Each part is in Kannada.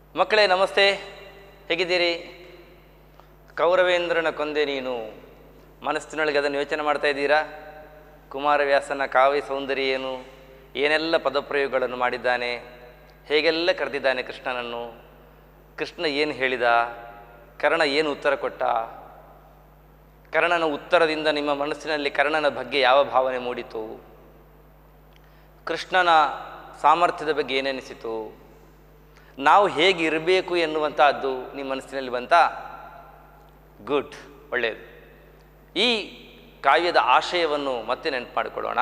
ಮಕ್ಕಳೇ ನಮಸ್ತೆ ಹೇಗಿದ್ದೀರಿ ಕೌರವೇಂದ್ರನ ಕೊಂದೆ ನೀನು ಮನಸ್ಸಿನೊಳಗೆ ಅದನ್ನು ಯೋಚನೆ ಮಾಡ್ತಾ ಇದ್ದೀರಾ ಕುಮಾರವ್ಯಾಸನ ಕಾವ್ಯ ಸೌಂದರ್ಯ ಏನು ಏನೆಲ್ಲ ಪದಪ್ರಯೋಗಗಳನ್ನು ಮಾಡಿದ್ದಾನೆ ಹೇಗೆಲ್ಲ ಕರೆದಿದ್ದಾನೆ ಕೃಷ್ಣನನ್ನು ಕೃಷ್ಣ ಏನು ಹೇಳಿದ ಕರ್ಣ ಏನು ಉತ್ತರ ಕೊಟ್ಟ ಕರ್ಣನ ಉತ್ತರದಿಂದ ನಿಮ್ಮ ಮನಸ್ಸಿನಲ್ಲಿ ಕರ್ಣನ ಬಗ್ಗೆ ಯಾವ ಭಾವನೆ ಮೂಡಿತು ಕೃಷ್ಣನ ಸಾಮರ್ಥ್ಯದ ಬಗ್ಗೆ ಏನೆನಿಸಿತು ನಾವು ಹೇಗಿರಬೇಕು ಎನ್ನುವಂಥದ್ದು ನಿಮ್ಮ ಮನಸ್ಸಿನಲ್ಲಿ ಬಂತ ಗುಡ್ ಒಳ್ಳೆಯದು ಈ ಕಾವ್ಯದ ಆಶಯವನ್ನು ಮತ್ತೆ ನೆನಪು ಮಾಡಿಕೊಳ್ಳೋಣ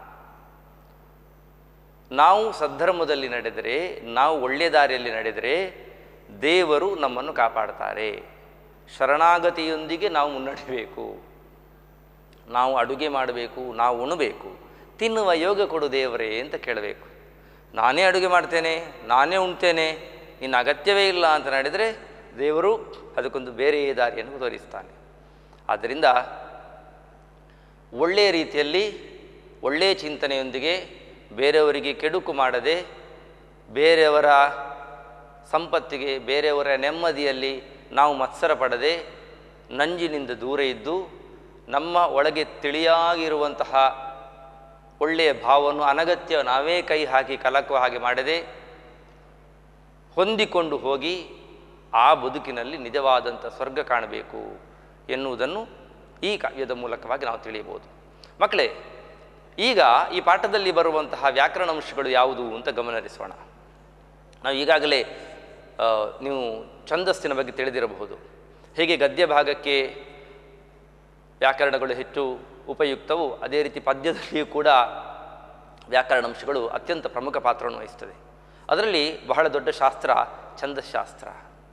ನಾವು ಸದ್ಧರ್ಮದಲ್ಲಿ ನಡೆದರೆ ನಾವು ಒಳ್ಳೆಯ ದಾರಿಯಲ್ಲಿ ನಡೆದರೆ ದೇವರು ನಮ್ಮನ್ನು ಕಾಪಾಡ್ತಾರೆ ಶರಣಾಗತಿಯೊಂದಿಗೆ ನಾವು ಮುನ್ನಡೆಯಬೇಕು ನಾವು ಅಡುಗೆ ಮಾಡಬೇಕು ನಾವು ಉಣಬೇಕು ತಿನ್ನುವ ಯೋಗ ಕೊಡು ದೇವರೇ ಅಂತ ಕೇಳಬೇಕು ನಾನೇ ಅಡುಗೆ ಮಾಡ್ತೇನೆ ನಾನೇ ಉಣ್ತೇನೆ ನಿನ್ನ ಅಗತ್ಯವೇ ಇಲ್ಲ ಅಂತ ನಡೆದರೆ ದೇವರು ಅದಕ್ಕೊಂದು ಬೇರೆ ದಾರಿಯನ್ನು ತೋರಿಸ್ತಾನೆ ಆದ್ದರಿಂದ ಒಳ್ಳೆಯ ರೀತಿಯಲ್ಲಿ ಒಳ್ಳೆಯ ಚಿಂತನೆಯೊಂದಿಗೆ ಬೇರೆಯವರಿಗೆ ಕೆಡುಕು ಮಾಡದೆ ಬೇರೆಯವರ ಸಂಪತ್ತಿಗೆ ಬೇರೆಯವರ ನೆಮ್ಮದಿಯಲ್ಲಿ ನಾವು ಮತ್ಸರ ಪಡದೆ ನಂಜಿನಿಂದ ದೂರ ಇದ್ದು ನಮ್ಮ ಒಳಗೆ ತಿಳಿಯಾಗಿರುವಂತಹ ಒಳ್ಳೆಯ ಭಾವವನ್ನು ಅನಗತ್ಯ ನಾವೇ ಕೈ ಹಾಕಿ ಕಲಕುವ ಹಾಗೆ ಮಾಡದೆ ಹೊಂದಿಕೊಂಡು ಹೋಗಿ ಆ ಬದುಕಿನಲ್ಲಿ ನಿಜವಾದಂಥ ಸ್ವರ್ಗ ಕಾಣಬೇಕು ಎನ್ನುವುದನ್ನು ಈ ಕಾವ್ಯದ ಮೂಲಕವಾಗಿ ನಾವು ತಿಳಿಯಬಹುದು ಮಕ್ಕಳೇ ಈಗ ಈ ಪಾಠದಲ್ಲಿ ಬರುವಂತಹ ವ್ಯಾಕರಣ ಅಂಶಗಳು ಯಾವುದು ಅಂತ ಗಮನಹರಿಸೋಣ ನಾವು ಈಗಾಗಲೇ ಆ, ನೀವು ಛಂದಸ್ಸಿನ ಬಗ್ಗೆ ತಿಳಿದಿರಬಹುದು ಹೇಗೆ ಗದ್ಯ ಭಾಗಕ್ಕೆ ವ್ಯಾಕರಣಗಳು ಹೆಚ್ಚು ಉಪಯುಕ್ತವು ಅದೇ ರೀತಿ ಪದ್ಯದಲ್ಲಿಯೂ ಕೂಡ ವ್ಯಾಕರಣಾಂಶಗಳು ಅತ್ಯಂತ ಪ್ರಮುಖ ಪಾತ್ರವನ್ನು ವಹಿಸ್ತದೆ ಅದರಲ್ಲಿ ಬಹಳ ದೊಡ್ಡ ಶಾಸ್ತ್ರ ಛಂದಶಾಸ್ತ್ರ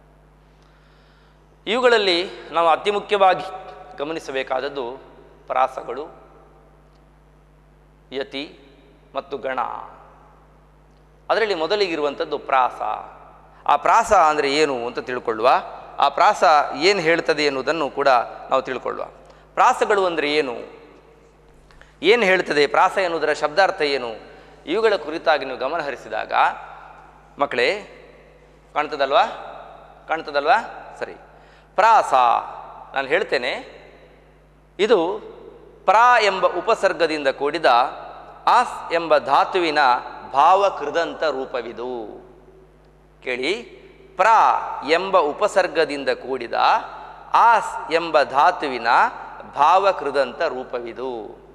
ಇವುಗಳಲ್ಲಿ ನಾವು ಅತಿ ಮುಖ್ಯವಾಗಿ ಗಮನಿಸಬೇಕಾದದ್ದು ಪ್ರಾಸಗಳು ಯತಿ ಮತ್ತು ಗಣ ಅದರಲ್ಲಿ ಮೊದಲಿಗಿರುವಂಥದ್ದು ಪ್ರಾಸ ಆ ಪ್ರಾಸ ಅಂದರೆ ಏನು ಅಂತ ತಿಳ್ಕೊಳ್ಳುವ ಆ ಪ್ರಾಸ ಏನು ಹೇಳ್ತದೆ ಎನ್ನುವುದನ್ನು ಕೂಡ ನಾವು ತಿಳ್ಕೊಳ್ಳುವ ಪ್ರಾಸಗಳು ಅಂದರೆ ಏನು ಏನು ಹೇಳ್ತದೆ ಪ್ರಾಸ ಎನ್ನುವುದರ ಶಬ್ದಾರ್ಥ ಏನು ಇವುಗಳ ಕುರಿತಾಗಿ ನೀವು ಗಮನ ಹರಿಸಿದಾಗ ಮಕ್ಕಳೇ ಕಾಣ್ತದಲ್ವಾ ಕಾಣ್ತದಲ್ವಾ ಸರಿ ಪ್ರಾಸ ನಾನು ಹೇಳ್ತೇನೆ ಇದು ಪ್ರಾ ಎಂಬ ಉಪಸರ್ಗದಿಂದ ಕೂಡಿದ ಆಸ್ ಎಂಬ ಧಾತುವಿನ ಭಾವಕೃದಂತ ರೂಪವಿದು ಕೇಳಿ ಪ್ರಾ ಎಂಬ ಉಪಸರ್ಗದಿಂದ ಕೂಡಿದ ಆಸ್ ಎಂಬ ಧಾತುವಿನ ಭಾವಕೃದಂತ ರೂಪವಿದು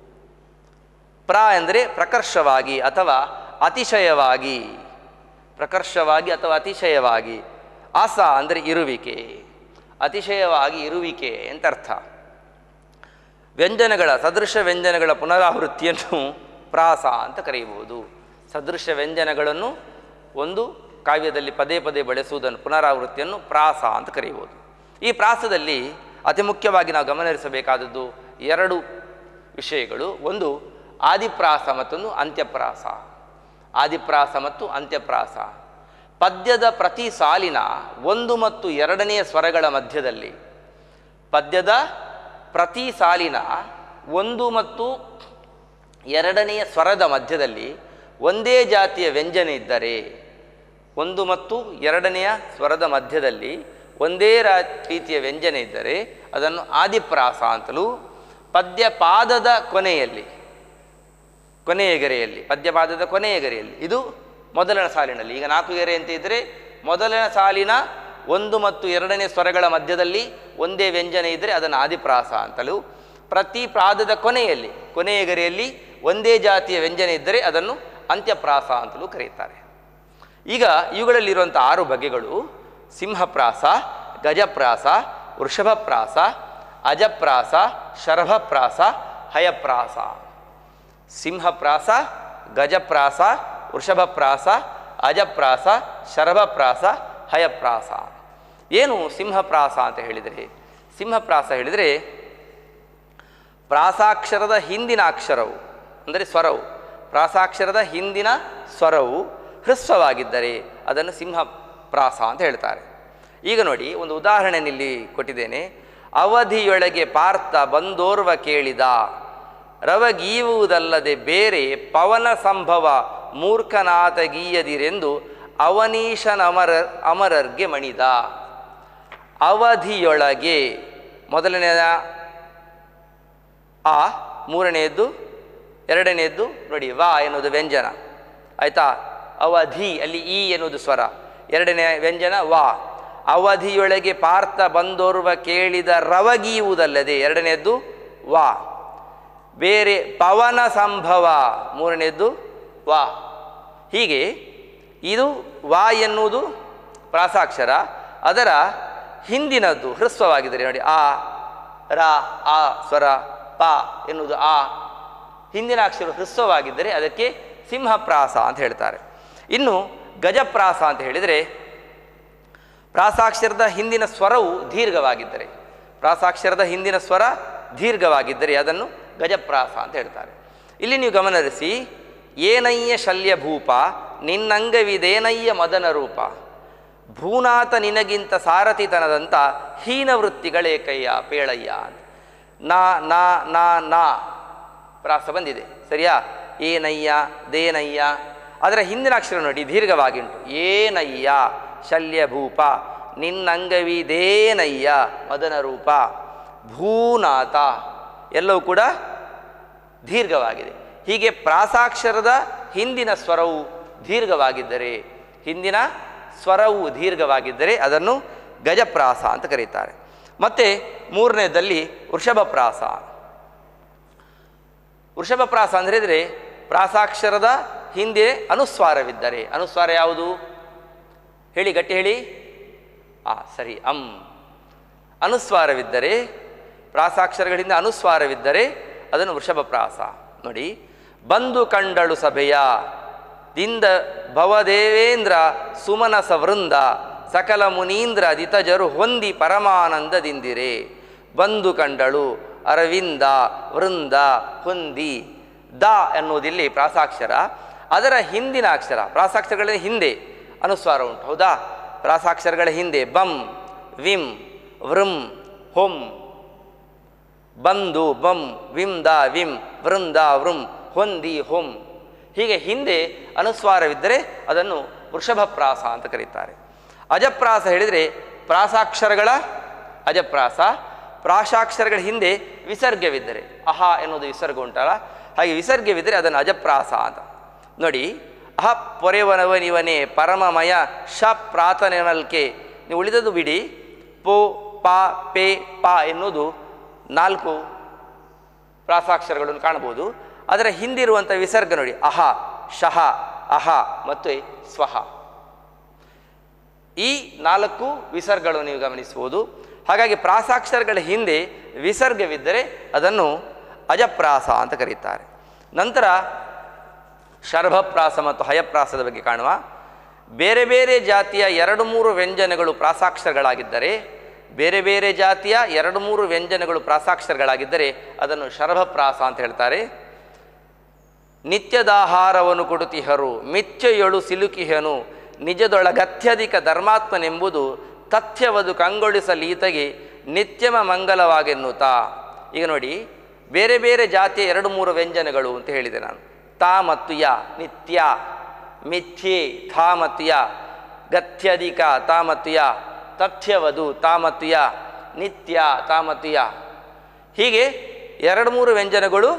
ಪ್ರ ಎಂದರೆ ಪ್ರಕರ್ಷವಾಗಿ ಅಥವಾ ಅತಿಶಯವಾಗಿ ಪ್ರಕರ್ಷವಾಗಿ ಅಥವಾ ಅತಿಶಯವಾಗಿ ಆಸ ಅಂದರೆ ಇರುವಿಕೆ ಅತಿಶಯವಾಗಿ ಇರುವಿಕೆ ಅಂತ ಅರ್ಥ ವ್ಯಂಜನಗಳ ಸದೃಶ ವ್ಯಂಜನಗಳ ಪುನರಾವೃತ್ತಿಯನ್ನು ಪ್ರಾಸ ಅಂತ ಕರೆಯಬಹುದು ಸದೃಶ ವ್ಯಂಜನಗಳನ್ನು ಒಂದು ಕಾವ್ಯದಲ್ಲಿ ಪದೇ ಪದೇ ಬಳಸುವುದನ್ನು ಪುನರಾವೃತ್ತಿಯನ್ನು ಪ್ರಾಸ ಅಂತ ಕರೆಯಬಹುದು ಈ ಪ್ರಾಸದಲ್ಲಿ ಅತಿ ಮುಖ್ಯವಾಗಿ ನಾವು ಗಮನಹರಿಸಬೇಕಾದದ್ದು ಎರಡು ವಿಷಯಗಳು ಒಂದು ಆದಿಪ್ರಾಸ ಮತ್ತೊಂದು ಅಂತ್ಯಪ್ರಾಸ ಆದಿಪ್ರಾಸ ಮತ್ತು ಅಂತ್ಯಪ್ರಾಸ ಪದ್ಯದ ಪ್ರತಿ ಸಾಲಿನ ಒಂದು ಮತ್ತು ಎರಡನೆಯ ಸ್ವರಗಳ ಮಧ್ಯದಲ್ಲಿ ಪದ್ಯದ ಪ್ರತಿ ಸಾಲಿನ ಒಂದು ಮತ್ತು ಎರಡನೆಯ ಸ್ವರದ ಮಧ್ಯದಲ್ಲಿ ಒಂದೇ ಜಾತಿಯ ವ್ಯಂಜನೆ ಇದ್ದರೆ ಒಂದು ಮತ್ತು ಎರಡನೆಯ ಸ್ವರದ ಮಧ್ಯದಲ್ಲಿ ಒಂದೇ ರಾ ರೀತಿಯ ವ್ಯಂಜನೆ ಇದ್ದರೆ ಅದನ್ನು ಆದಿಪ್ರಾಸ ಅಂತಲೂ ಪದ್ಯಪಾದದ ಕೊನೆಯಲ್ಲಿ ಕೊನೆಯ ಗೆರೆಯಲ್ಲಿ ಪದ್ಯಪಾದದ ಕೊನೆಯ ಗೆರೆಯಲ್ಲಿ ಇದು ಮೊದಲನ ಸಾಲಿನಲ್ಲಿ ಈಗ ನಾಲ್ಕು ಗೆರೆ ಅಂತ ಇದ್ದರೆ ಮೊದಲನ ಸಾಲಿನ ಒಂದು ಮತ್ತು ಎರಡನೇ ಸ್ವರಗಳ ಮಧ್ಯದಲ್ಲಿ ಒಂದೇ ವ್ಯಂಜನೆ ಇದ್ದರೆ ಅದನ್ನು ಆದಿಪ್ರಾಸ ಅಂತಲೂ ಪ್ರತಿ ಪ್ರಾದದ ಕೊನೆಯಲ್ಲಿ ಕೊನೆಯ ಗೆರೆಯಲ್ಲಿ ಒಂದೇ ಜಾತಿಯ ವ್ಯಂಜನೆ ಇದ್ದರೆ ಅದನ್ನು ಅಂತ್ಯಪ್ರಾಸ ಅಂತಲೂ ಕರೆಯುತ್ತಾರೆ ಈಗ ಇವುಗಳಲ್ಲಿರುವಂಥ ಆರು ಬಗೆಗಳು ಸಿಂಹಪ್ರಾಸ ಗಜಪ್ರಾಸ ವೃಷಭಪ್ರಾಸ ಅಜಪ್ರಾಸ ಶರಭಪ್ರಾಸ ಹಯಪ್ರಾಸ ಸಿಂಹಪ್ರಾಸ ಗಜಪ್ರಾಸ ವೃಷಭಪ್ರಾಸ ಅಜಪ್ರಾಸ ಶರಭಪ್ರಾಸ ಹಯಪ್ರಾಸ ಏನು ಸಿಂಹಪ್ರಾಸ ಅಂತ ಹೇಳಿದರೆ ಸಿಂಹಪ್ರಾಸ ಹೇಳಿದರೆ ಪ್ರಾಸಾಕ್ಷರದ ಹಿಂದಿನ ಅಕ್ಷರವು ಅಂದರೆ ಸ್ವರವು ಪ್ರಾಸಾಕ್ಷರದ ಹಿಂದಿನ ಸ್ವರವು ಹ್ರಸ್ವವಾಗಿದ್ದರೆ ಅದನ್ನು ಸಿಂಹಪ್ರಾಸ ಅಂತ ಹೇಳ್ತಾರೆ ಈಗ ನೋಡಿ ಒಂದು ಉದಾಹರಣೆಯಲ್ಲಿ ಕೊಟ್ಟಿದ್ದೇನೆ ಅವಧಿಯೊಳಗೆ ಪಾರ್ಥ ಬಂದೋರ್ವ ಕೇಳಿದ ರವಗೀವುವುದಲ್ಲದೆ ಬೇರೆ ಪವನ ಸಂಭವ ಮೂರ್ಖನಾಥ ಗೀಯದಿರೆಂದು ಅವನೀಶನ ಅಮರ ಅಮರರ್ಗೆ ಮಣಿದ ಅವಧಿಯೊಳಗೆ ಮೊದಲನೆಯ ಆ ಮೂರನೆಯದ್ದು ಎರಡನೆಯದ್ದು ನೋಡಿ ವಾ ಎನ್ನುವುದು ವ್ಯಂಜನ ಆಯಿತಾ ಅವಧಿ ಅಲ್ಲಿ ಈ ಎನ್ನುವುದು ಸ್ವರ ಎರಡನೇ ವ್ಯಂಜನ ವಾ ಅವಧಿಯೊಳಗೆ ಪಾರ್ಥ ಬಂದೋರ್ವ ಕೇಳಿದ ರವಗೀಯುವುದಲ್ಲದೆ ಎರಡನೆಯದ್ದು ವಾ ಬೇರೆ ಪವನ ಸಂಭವ ಮೂರನೆಯದ್ದು ವಾ ಹೀಗೆ ಇದು ವಾ ಎನ್ನುವುದು ಪ್ರಾಸಾಕ್ಷರ ಅದರ ಹಿಂದಿನದ್ದು ಹ್ರಸ್ವವಾಗಿದ್ದರೆ ನೋಡಿ ಆ ರ ಆ ಸ್ವರ ಪ ಎನ್ನುವುದು ಆ ಹಿಂದಿನ ಅಕ್ಷರ ಹ್ರಸ್ವವಾಗಿದ್ದರೆ ಅದಕ್ಕೆ ಸಿಂಹಪ್ರಾಸ ಅಂತ ಹೇಳ್ತಾರೆ ಇನ್ನು ಗಜಪ್ರಾಸ ಅಂತ ಹೇಳಿದರೆ ಪ್ರಾಸಾಕ್ಷರದ ಹಿಂದಿನ ಸ್ವರವು ದೀರ್ಘವಾಗಿದ್ದರೆ ಪ್ರಾಸಾಕ್ಷರದ ಹಿಂದಿನ ಸ್ವರ ದೀರ್ಘವಾಗಿದ್ದರೆ ಅದನ್ನು ಗಜಪ್ರಾಸ ಅಂತ ಹೇಳ್ತಾರೆ ಇಲ್ಲಿ ನೀವು ಗಮನಹರಿಸಿ ಏನಯ್ಯ ಶಲ್ಯ ಭೂಪ ನಿನ್ನಂಗವಿದೇನಯ್ಯ ಮದನ ರೂಪ ಭೂನಾಥ ನಿನಗಿಂತ ಸಾರಥಿತನದಂಥ ಹೀನ ವೃತ್ತಿಗಳೇಕಯ್ಯ ಪೇಳಯ್ಯ ಅಂತ ನಾ ನಾ ನಾ ನಾ ಪ್ರಾಸ ಬಂದಿದೆ ಸರಿಯಾ ಏನಯ್ಯ ದೇನಯ್ಯ ಅದರ ಹಿಂದಿನ ಅಕ್ಷರ ನೋಡಿ ದೀರ್ಘವಾಗಿ ಉಂಟು ಏನಯ್ಯ ಶಲ್ಯ ಭೂಪ ನಿನ್ನಂಗವಿದೇನಯ್ಯ ಮದನ ರೂಪ ಭೂನಾಥ ಎಲ್ಲವೂ ಕೂಡ ದೀರ್ಘವಾಗಿದೆ ಹೀಗೆ ಪ್ರಾಸಾಕ್ಷರದ ಹಿಂದಿನ ಸ್ವರವು ದೀರ್ಘವಾಗಿದ್ದರೆ ಹಿಂದಿನ ಸ್ವರವು ದೀರ್ಘವಾಗಿದ್ದರೆ ಅದನ್ನು ಗಜಪ್ರಾಸ ಅಂತ ಕರೀತಾರೆ ಮತ್ತು ಮೂರನೇದಲ್ಲಿ ವೃಷಭಪ್ರಾಸ ವೃಷಭಪ್ರಾಸ ಅಂದರೆ ಇದ್ರೆ ಪ್ರಾಸಾಕ್ಷರದ ಹಿಂದೆ ಅನುಸ್ವಾರವಿದ್ದರೆ ಅನುಸ್ವಾರ ಯಾವುದು ಹೇಳಿ ಗಟ್ಟಿ ಹೇಳಿ ಆ ಸರಿ ಅಂ ಅನುಸ್ವಾರವಿದ್ದರೆ ಪ್ರಾಸಾಕ್ಷರಗಳಿಂದ ಅನುಸ್ವಾರವಿದ್ದರೆ ಅದನ್ನು ವೃಷಭಪ್ರಾಸ ನೋಡಿ ಬಂದು ಕಂಡಳು ಸಭೆಯ ದಿಂದ ಭವದೇವೇಂದ್ರ ಸುಮನಸ ವೃಂದ ಸಕಲ ಮುನೀಂದ್ರ ದಿತಜರು ಹೊಂದಿ ಪರಮಾನಂದದಿಂದಿರೆ ಬಂದು ಕಂಡಳು ಅರವಿಂದ ವೃಂದ ಹೊಂದಿ ದ ಎನ್ನುವುದಿಲ್ಲಿ ಪ್ರಾಸಾಕ್ಷರ ಅದರ ಹಿಂದಿನ ಅಕ್ಷರ ಪ್ರಾಸಾಕ್ಷರಗಳ ಹಿಂದೆ ಅನುಸ್ವಾರ ಉಂಟು ಹೌದಾ ಪ್ರಾಸಾಕ್ಷರಗಳ ಹಿಂದೆ ಬಂ ವಿಂ ವೃಂ ಹೊಂ ಬಂದು ಬಂ ವಿಂ ದ ವಿಂ ವೃಂದ ವೃಂ ಹೊಂದಿ ಹೊಂ ಹೀಗೆ ಹಿಂದೆ ಅನುಸ್ವಾರವಿದ್ದರೆ ಅದನ್ನು ವೃಷಭಪ್ರಾಸ ಅಂತ ಕರೀತಾರೆ ಅಜಪ್ರಾಸ ಹೇಳಿದರೆ ಪ್ರಾಸಾಕ್ಷರಗಳ ಅಜಪ್ರಾಸ ಪ್ರಾಸಾಕ್ಷರಗಳ ಹಿಂದೆ ವಿಸರ್ಗವಿದ್ದರೆ ಅಹ ಎನ್ನುವುದು ವಿಸರ್ಗ ಉಂಟಲ್ಲ ಹಾಗೆ ವಿಸರ್ಗವಿದ್ದರೆ ಅದನ್ನು ಅಜಪ್ರಾಸ ಅಂತ ನೋಡಿ ಅಹ ಪೊರೆವನವನಿವನೇ ಪರಮಮಯ ಶ ಪ್ರಾತನೆನಲ್ಕೆ ನೀವು ಉಳಿದದ್ದು ಬಿಡಿ ಪೋ ಪ ಪೆ ಪ ಎನ್ನುವುದು ನಾಲ್ಕು ಪ್ರಾಸಾಕ್ಷರಗಳನ್ನು ಕಾಣಬಹುದು ಅದರ ಹಿಂದಿರುವಂಥ ವಿಸರ್ಗ ನೋಡಿ ಅಹ ಶಹ ಅಹ ಮತ್ತು ಸ್ವಹ ಈ ನಾಲ್ಕು ವಿಸರ್ಗಗಳು ನೀವು ಗಮನಿಸುವುದು ಹಾಗಾಗಿ ಪ್ರಾಸಾಕ್ಷರಗಳ ಹಿಂದೆ ವಿಸರ್ಗವಿದ್ದರೆ ಅದನ್ನು ಅಜಪ್ರಾಸ ಅಂತ ಕರೀತಾರೆ ನಂತರ ಶರ್ಭಪ್ರಾಸ ಮತ್ತು ಹಯಪ್ರಾಸದ ಬಗ್ಗೆ ಕಾಣುವ ಬೇರೆ ಬೇರೆ ಜಾತಿಯ ಎರಡು ಮೂರು ವ್ಯಂಜನಗಳು ಪ್ರಾಸಾಕ್ಷರಗಳಾಗಿದ್ದರೆ ಬೇರೆ ಬೇರೆ ಜಾತಿಯ ಎರಡು ಮೂರು ವ್ಯಂಜನಗಳು ಪ್ರಾಸಾಕ್ಷರಗಳಾಗಿದ್ದರೆ ಅದನ್ನು ಶರ್ಭಪ್ರಾಸ ಅಂತ ಹೇಳ್ತಾರೆ ನಿತ್ಯದಾಹಾರವನ್ನು ಕೊಡುತಿಹರು ಮಿಚ್ಚೆಯೊಳು ಸಿಲುಕಿಹನು ನಿಜದೊಳಗತ್ಯಧಿಕ ಧರ್ಮಾತ್ಮನೆಂಬುದು ತಥ್ಯವದು ಕಂಗೊಳಿಸಲೀತಗೆ ನಿತ್ಯಮ ಮಂಗಲವಾಗೆನ್ನುತ್ತಾ ಈಗ ನೋಡಿ ಬೇರೆ ಬೇರೆ ಜಾತಿಯ ಎರಡು ಮೂರು ವ್ಯಂಜನಗಳು ಅಂತ ಹೇಳಿದೆ ನಾನು ತಾ ಮತ್ತು ಯ ನಿತ್ಯ ಮಿಥ್ಯೆ ಥಾ ಮತ್ತು ಯ ಗತ್ಯಧಿಕ ತಾ ಮತ್ತು ಯ ತಥ್ಯವದು ತಾ ಮತ್ತು ಯ ನಿತ್ಯ ತಾ ಮತ್ತು ಯ ಹೀಗೆ ಎರಡು ಮೂರು ವ್ಯಂಜನಗಳು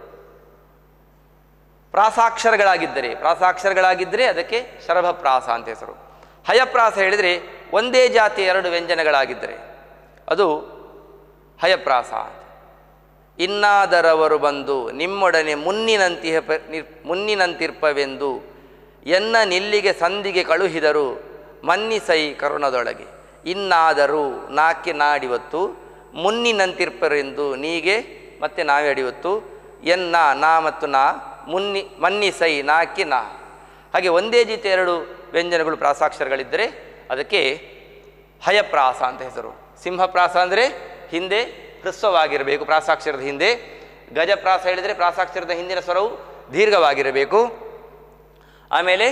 ಪ್ರಾಸಾಕ್ಷರಗಳಾಗಿದ್ದರೆ ಪ್ರಾಸಾಕ್ಷರಗಳಾಗಿದ್ದರೆ ಅದಕ್ಕೆ ಶರಭಪ್ರಾಸ ಅಂತ ಹೆಸರು ಹಯಪ್ರಾಸ ಹೇಳಿದರೆ ಒಂದೇ ಜಾತಿಯ ಎರಡು ವ್ಯಂಜನಗಳಾಗಿದ್ದರೆ ಅದು ಹಯಪ್ರಾಸ ಇನ್ನಾದರವರು ಬಂದು ನಿಮ್ಮೊಡನೆ ಮುನ್ನಿನಂತಿಹ ಪ ನಿರ್ ಮುನ್ನಿನಂತಿರ್ಪವೆಂದು ಎನ್ನ ನಿಲ್ಲಿಗೆ ಸಂದಿಗೆ ಕಳುಹಿದರು ಮನ್ನಿಸೈ ಕರುಣದೊಳಗೆ ಇನ್ನಾದರೂ ನಾಕೆ ನಾಡಿವತ್ತು ಮುನ್ನಿನಂತಿರ್ಪರೆಂದು ನೀಗೆ ಮತ್ತೆ ನಾವೇ ಅಡಿವತ್ತು ಎನ್ನ ನಾ ಮತ್ತು ನಾ ಮುನ್ನಿ ಮನ್ನಿಸೈ ನಾಕಿ ನಾ ಹಾಗೆ ಒಂದೇ ಜೀತೆ ಎರಡು ವ್ಯಂಜನಗಳು ಪ್ರಾಸಾಕ್ಷರಗಳಿದ್ದರೆ ಅದಕ್ಕೆ ಹಯಪ್ರಾಸ ಅಂತ ಹೆಸರು ಸಿಂಹಪ್ರಾಸ ಅಂದರೆ ಹಿಂದೆ ಹ್ರಸ್ವವಾಗಿರಬೇಕು ಪ್ರಾಸಾಕ್ಷರದ ಹಿಂದೆ ಗಜಪ್ರಾಸ ಹೇಳಿದರೆ ಪ್ರಾಸಾಕ್ಷರದ ಹಿಂದಿನ ಸ್ವರವು ದೀರ್ಘವಾಗಿರಬೇಕು ಆಮೇಲೆ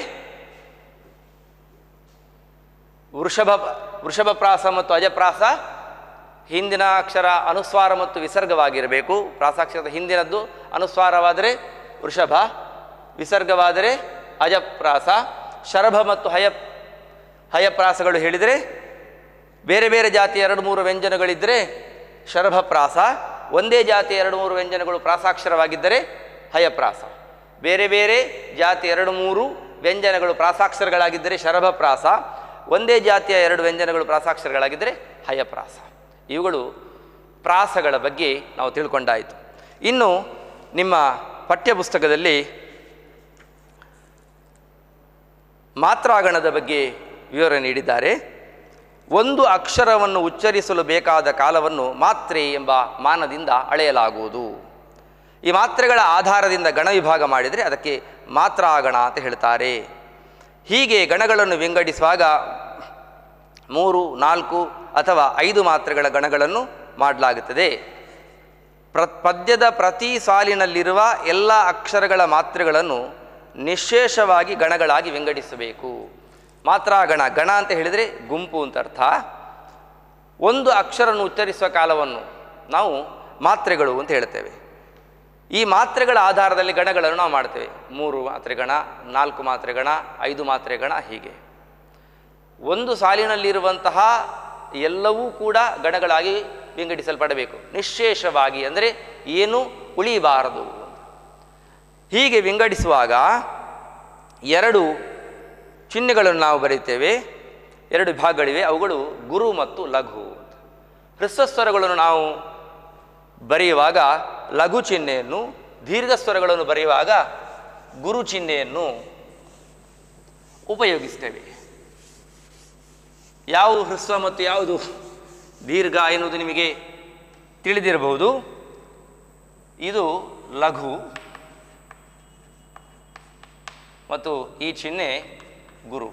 ವೃಷಭ ವೃಷಭಪ್ರಾಸ ಮತ್ತು ಅಜಪ್ರಾಸ ಹಿಂದಿನ ಅಕ್ಷರ ಅನುಸ್ವಾರ ಮತ್ತು ವಿಸರ್ಗವಾಗಿರಬೇಕು ಪ್ರಾಸಾಕ್ಷರದ ಹಿಂದಿನದ್ದು ಅನುಸ್ವಾರವಾದರೆ ವೃಷಭ ವಿಸರ್ಗವಾದರೆ ಅಜಪ್ರಾಸ ಶರಭ ಮತ್ತು ಹಯ ಹಯಪ್ರಾಸಗಳು ಹೇಳಿದರೆ ಬೇರೆ ಬೇರೆ ಜಾತಿಯ ಎರಡು ಮೂರು ವ್ಯಂಜನಗಳಿದ್ದರೆ ಶರಭಪ್ರಾಸ ಒಂದೇ ಜಾತಿಯ ಎರಡು ಮೂರು ವ್ಯಂಜನಗಳು ಪ್ರಾಸಾಕ್ಷರವಾಗಿದ್ದರೆ ಹಯಪ್ರಾಸ ಬೇರೆ ಬೇರೆ ಜಾತಿ ಎರಡು ಮೂರು ವ್ಯಂಜನಗಳು ಪ್ರಾಸಾಕ್ಷರಗಳಾಗಿದ್ದರೆ ಶರಭಪ್ರಾಸ ಒಂದೇ ಜಾತಿಯ ಎರಡು ವ್ಯಂಜನಗಳು ಪ್ರಾಸಾಕ್ಷರಗಳಾಗಿದ್ದರೆ ಹಯಪ್ರಾಸ ಇವುಗಳು ಪ್ರಾಸಗಳ ಬಗ್ಗೆ ನಾವು ತಿಳ್ಕೊಂಡಾಯಿತು ಇನ್ನು ನಿಮ್ಮ ಪಠ್ಯಪುಸ್ತಕದಲ್ಲಿ ಮಾತ್ರಾಗಣದ ಬಗ್ಗೆ ವಿವರ ನೀಡಿದ್ದಾರೆ ಒಂದು ಅಕ್ಷರವನ್ನು ಉಚ್ಚರಿಸಲು ಬೇಕಾದ ಕಾಲವನ್ನು ಮಾತ್ರೆ ಎಂಬ ಮಾನದಿಂದ ಅಳೆಯಲಾಗುವುದು ಈ ಮಾತ್ರೆಗಳ ಆಧಾರದಿಂದ ಗಣ ವಿಭಾಗ ಮಾಡಿದರೆ ಅದಕ್ಕೆ ಮಾತ್ರಾಗಣ ಅಂತ ಹೇಳ್ತಾರೆ ಹೀಗೆ ಗಣಗಳನ್ನು ವಿಂಗಡಿಸುವಾಗ ಮೂರು ನಾಲ್ಕು ಅಥವಾ ಐದು ಮಾತ್ರೆಗಳ ಗಣಗಳನ್ನು ಮಾಡಲಾಗುತ್ತದೆ ಪ್ರ ಪದ್ಯದ ಪ್ರತಿ ಸಾಲಿನಲ್ಲಿರುವ ಎಲ್ಲ ಅಕ್ಷರಗಳ ಮಾತ್ರೆಗಳನ್ನು ನಿಶೇಷವಾಗಿ ಗಣಗಳಾಗಿ ವಿಂಗಡಿಸಬೇಕು ಮಾತ್ರ ಗಣ ಗಣ ಅಂತ ಹೇಳಿದರೆ ಗುಂಪು ಅಂತ ಅರ್ಥ ಒಂದು ಅಕ್ಷರವನ್ನು ಉಚ್ಚರಿಸುವ ಕಾಲವನ್ನು ನಾವು ಮಾತ್ರೆಗಳು ಅಂತ ಹೇಳ್ತೇವೆ ಈ ಮಾತ್ರೆಗಳ ಆಧಾರದಲ್ಲಿ ಗಣಗಳನ್ನು ನಾವು ಮಾಡ್ತೇವೆ ಮೂರು ಮಾತ್ರೆ ಗಣ ನಾಲ್ಕು ಮಾತ್ರೆ ಗಣ ಐದು ಮಾತ್ರೆ ಗಣ ಹೀಗೆ ಒಂದು ಸಾಲಿನಲ್ಲಿರುವಂತಹ ಎಲ್ಲವೂ ಕೂಡ ಗಣಗಳಾಗಿ ವಿಂಗಡಿಸಲ್ಪಡಬೇಕು ನಿಶೇಷವಾಗಿ ಅಂದರೆ ಏನು ಉಳಿಬಾರದು ಹೀಗೆ ವಿಂಗಡಿಸುವಾಗ ಎರಡು ಚಿಹ್ನೆಗಳನ್ನು ನಾವು ಬರೀತೇವೆ ಎರಡು ವಿಭಾಗಗಳಿವೆ ಅವುಗಳು ಗುರು ಮತ್ತು ಲಘು ಹ್ರಸ್ವಸ್ವರಗಳನ್ನು ನಾವು ಬರೆಯುವಾಗ ಲಘು ಚಿಹ್ನೆಯನ್ನು ದೀರ್ಘ ಸ್ವರಗಳನ್ನು ಬರೆಯುವಾಗ ಗುರು ಚಿಹ್ನೆಯನ್ನು ಉಪಯೋಗಿಸ್ತೇವೆ ಯಾವುದು ಹ್ರಸ್ವ ಮತ್ತು ಯಾವುದು ದೀರ್ಘ ಎನ್ನುವುದು ನಿಮಗೆ ತಿಳಿದಿರಬಹುದು ಇದು ಲಘು ಮತ್ತು ಈ ಚಿಹ್ನೆ ಗುರು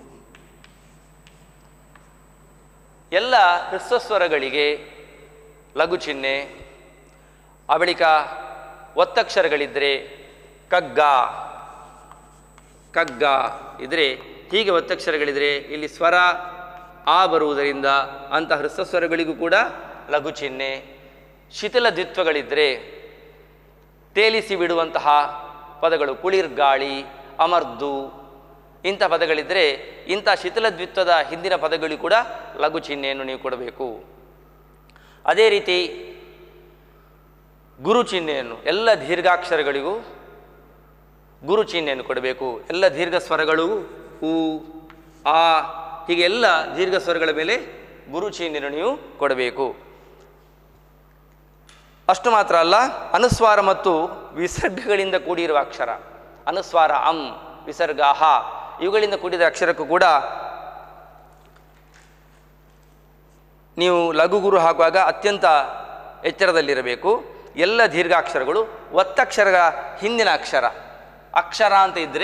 ಎಲ್ಲ ಹ್ರಸ್ವಸ್ವರಗಳಿಗೆ ಲಘು ಚಿಹ್ನೆ ಆ ಬಳಿಕ ಒತ್ತಕ್ಷರಗಳಿದ್ದರೆ ಕಗ್ಗ ಕಗ್ಗ ಇದ್ದರೆ ಹೀಗೆ ಒತ್ತಕ್ಷರಗಳಿದ್ರೆ ಇಲ್ಲಿ ಸ್ವರ ಆ ಬರುವುದರಿಂದ ಅಂತಹ ಹ್ರಸ್ವಸ್ವರಗಳಿಗೂ ಕೂಡ ಲಘು ಚಿಹ್ನೆ ಶಿಥಿಲ ದ್ವಿತ್ವಗಳಿದ್ದರೆ ತೇಲಿಸಿ ಬಿಡುವಂತಹ ಪದಗಳು ಕುಳಿರ್ಗಾಳಿ ಅಮರ್ದು ಇಂಥ ಪದಗಳಿದ್ದರೆ ಇಂಥ ಶಿಥಿಲ ದ್ವಿತ್ವದ ಹಿಂದಿನ ಪದಗಳಿಗೂ ಕೂಡ ಲಘು ಚಿಹ್ನೆಯನ್ನು ನೀವು ಕೊಡಬೇಕು ಅದೇ ರೀತಿ ಗುರು ಚಿಹ್ನೆಯನ್ನು ಎಲ್ಲ ದೀರ್ಘಾಕ್ಷರಗಳಿಗೂ ಗುರು ಚಿಹ್ನೆಯನ್ನು ಕೊಡಬೇಕು ಎಲ್ಲ ದೀರ್ಘ ಸ್ವರಗಳು ಉ ಆ ಹೀಗೆ ಎಲ್ಲ ದೀರ್ಘ ಸ್ವರಗಳ ಮೇಲೆ ಗುರು ಚಿಹ್ನೆಯನ್ನು ನೀವು ಕೊಡಬೇಕು ಅಷ್ಟು ಮಾತ್ರ ಅಲ್ಲ ಅನುಸ್ವಾರ ಮತ್ತು ವಿಸರ್ಗಗಳಿಂದ ಕೂಡಿರುವ ಅಕ್ಷರ ಅನುಸ್ವಾರ ಅಂ ವಿಸರ್ಗ ಹ ಇವುಗಳಿಂದ ಕೂಡಿದ ಅಕ್ಷರಕ್ಕೂ ಕೂಡ ನೀವು ಲಘು ಗುರು ಹಾಕುವಾಗ ಅತ್ಯಂತ ಎಚ್ಚರದಲ್ಲಿರಬೇಕು ಎಲ್ಲ ದೀರ್ಘಾಕ್ಷರಗಳು ಒತ್ತಕ್ಷರಗಳ ಹಿಂದಿನ ಅಕ್ಷರ ಅಕ್ಷರ ಅಂತ ಇದ್ದರೆ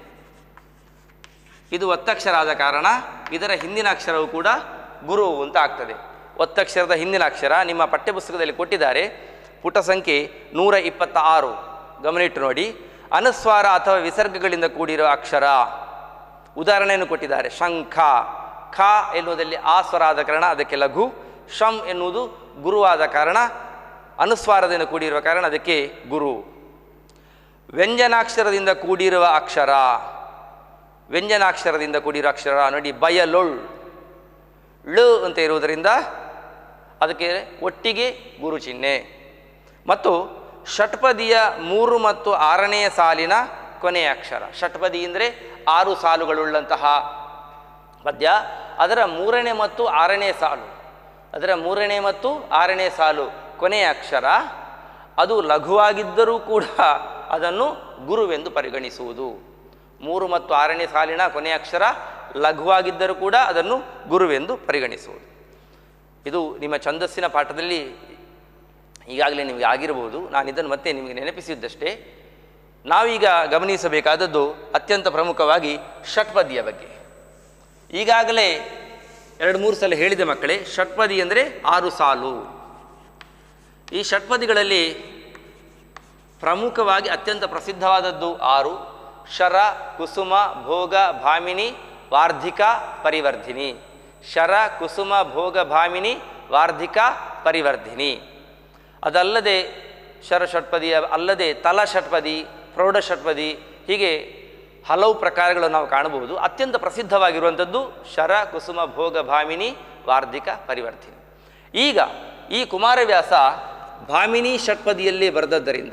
ಇದು ಒತ್ತಕ್ಷರ ಆದ ಕಾರಣ ಇದರ ಹಿಂದಿನ ಅಕ್ಷರವು ಕೂಡ ಗುರು ಅಂತ ಆಗ್ತದೆ ಒತ್ತಕ್ಷರದ ಹಿಂದಿನ ಅಕ್ಷರ ನಿಮ್ಮ ಪಠ್ಯಪುಸ್ತಕದಲ್ಲಿ ಕೊಟ್ಟಿದ್ದಾರೆ ಪುಟ ಸಂಖ್ಯೆ ನೂರ ಇಪ್ಪತ್ತ ಆರು ಗಮನಿಟ್ಟು ನೋಡಿ ಅನುಸ್ವಾರ ಅಥವಾ ವಿಸರ್ಗಗಳಿಂದ ಕೂಡಿರುವ ಅಕ್ಷರ ಉದಾಹರಣೆಯನ್ನು ಕೊಟ್ಟಿದ್ದಾರೆ ಶಂಖ ಖ ಎನ್ನುವುದಲ್ಲಿ ಆ ಸ್ವರ ಆದ ಕಾರಣ ಅದಕ್ಕೆ ಲಘು ಶಂ ಎನ್ನುವುದು ಗುರುವಾದ ಕಾರಣ ಅನುಸ್ವಾರದಿಂದ ಕೂಡಿರುವ ಕಾರಣ ಅದಕ್ಕೆ ಗುರು ವ್ಯಂಜನಾಕ್ಷರದಿಂದ ಕೂಡಿರುವ ಅಕ್ಷರ ವ್ಯಂಜನಾಕ್ಷರದಿಂದ ಕೂಡಿರೋ ಅಕ್ಷರ ನೋಡಿ ಬಯಲೊಳ್ ಳ ಅಂತ ಇರುವುದರಿಂದ ಅದಕ್ಕೆ ಒಟ್ಟಿಗೆ ಗುರು ಚಿಹ್ನೆ ಮತ್ತು ಷಟ್ಪದಿಯ ಮೂರು ಮತ್ತು ಆರನೆಯ ಸಾಲಿನ ಕೊನೆಯ ಅಕ್ಷರ ಷಟ್ಪದಿ ಅಂದರೆ ಆರು ಸಾಲುಗಳುಳ್ಳಂತಹ ಪದ್ಯ ಅದರ ಮೂರನೇ ಮತ್ತು ಆರನೇ ಸಾಲು ಅದರ ಮೂರನೇ ಮತ್ತು ಆರನೇ ಸಾಲು ಕೊನೆಯ ಅಕ್ಷರ ಅದು ಲಘುವಾಗಿದ್ದರೂ ಕೂಡ ಅದನ್ನು ಗುರುವೆಂದು ಪರಿಗಣಿಸುವುದು ಮೂರು ಮತ್ತು ಆರನೇ ಸಾಲಿನ ಕೊನೆಯ ಅಕ್ಷರ ಲಘುವಾಗಿದ್ದರೂ ಕೂಡ ಅದನ್ನು ಗುರುವೆಂದು ಪರಿಗಣಿಸುವುದು ಇದು ನಿಮ್ಮ ಛಂದಸ್ಸಿನ ಪಾಠದಲ್ಲಿ ಈಗಾಗಲೇ ನಿಮಗೆ ಆಗಿರಬಹುದು ನಾನು ಇದನ್ನು ಮತ್ತೆ ನಿಮಗೆ ನೆನಪಿಸಿದ್ದಷ್ಟೇ ನಾವೀಗ ಗಮನಿಸಬೇಕಾದದ್ದು ಅತ್ಯಂತ ಪ್ರಮುಖವಾಗಿ ಷಟ್ಪದಿಯ ಬಗ್ಗೆ ಈಗಾಗಲೇ ಎರಡು ಮೂರು ಸಲ ಹೇಳಿದೆ ಮಕ್ಕಳೇ ಷಟ್ಪದಿ ಅಂದರೆ ಆರು ಸಾಲು ಈ ಷಟ್ಪದಿಗಳಲ್ಲಿ ಪ್ರಮುಖವಾಗಿ ಅತ್ಯಂತ ಪ್ರಸಿದ್ಧವಾದದ್ದು ಆರು ಶರ ಕುಸುಮ ಭೋಗ ಭಾಮಿನಿ ವಾರ್ಧಿಕ ಪರಿವರ್ಧಿನಿ ಶರ ಕುಸುಮ ಭೋಗ ಭಾಮಿನಿ ವಾರ್ಧಿಕ ಪರಿವರ್ಧಿನಿ ಅದಲ್ಲದೆ ಶರ ಷಟ್ಪದಿಯ ಅಲ್ಲದೆ ತಲ ಷಟ್ಪದಿ ಪ್ರೌಢ ಷಟ್ಪದಿ ಹೀಗೆ ಹಲವು ಪ್ರಕಾರಗಳನ್ನು ನಾವು ಕಾಣಬಹುದು ಅತ್ಯಂತ ಪ್ರಸಿದ್ಧವಾಗಿರುವಂಥದ್ದು ಶರ ಕುಸುಮ ಭೋಗ ಭಾಮಿನಿ ವಾರ್ಧಿಕ ಪರಿವರ್ತಿನಿ ಈಗ ಈ ಕುಮಾರವ್ಯಾಸ ಭಾಮಿನಿ ಷಟ್ಪದಿಯಲ್ಲಿ ಬರೆದದ್ದರಿಂದ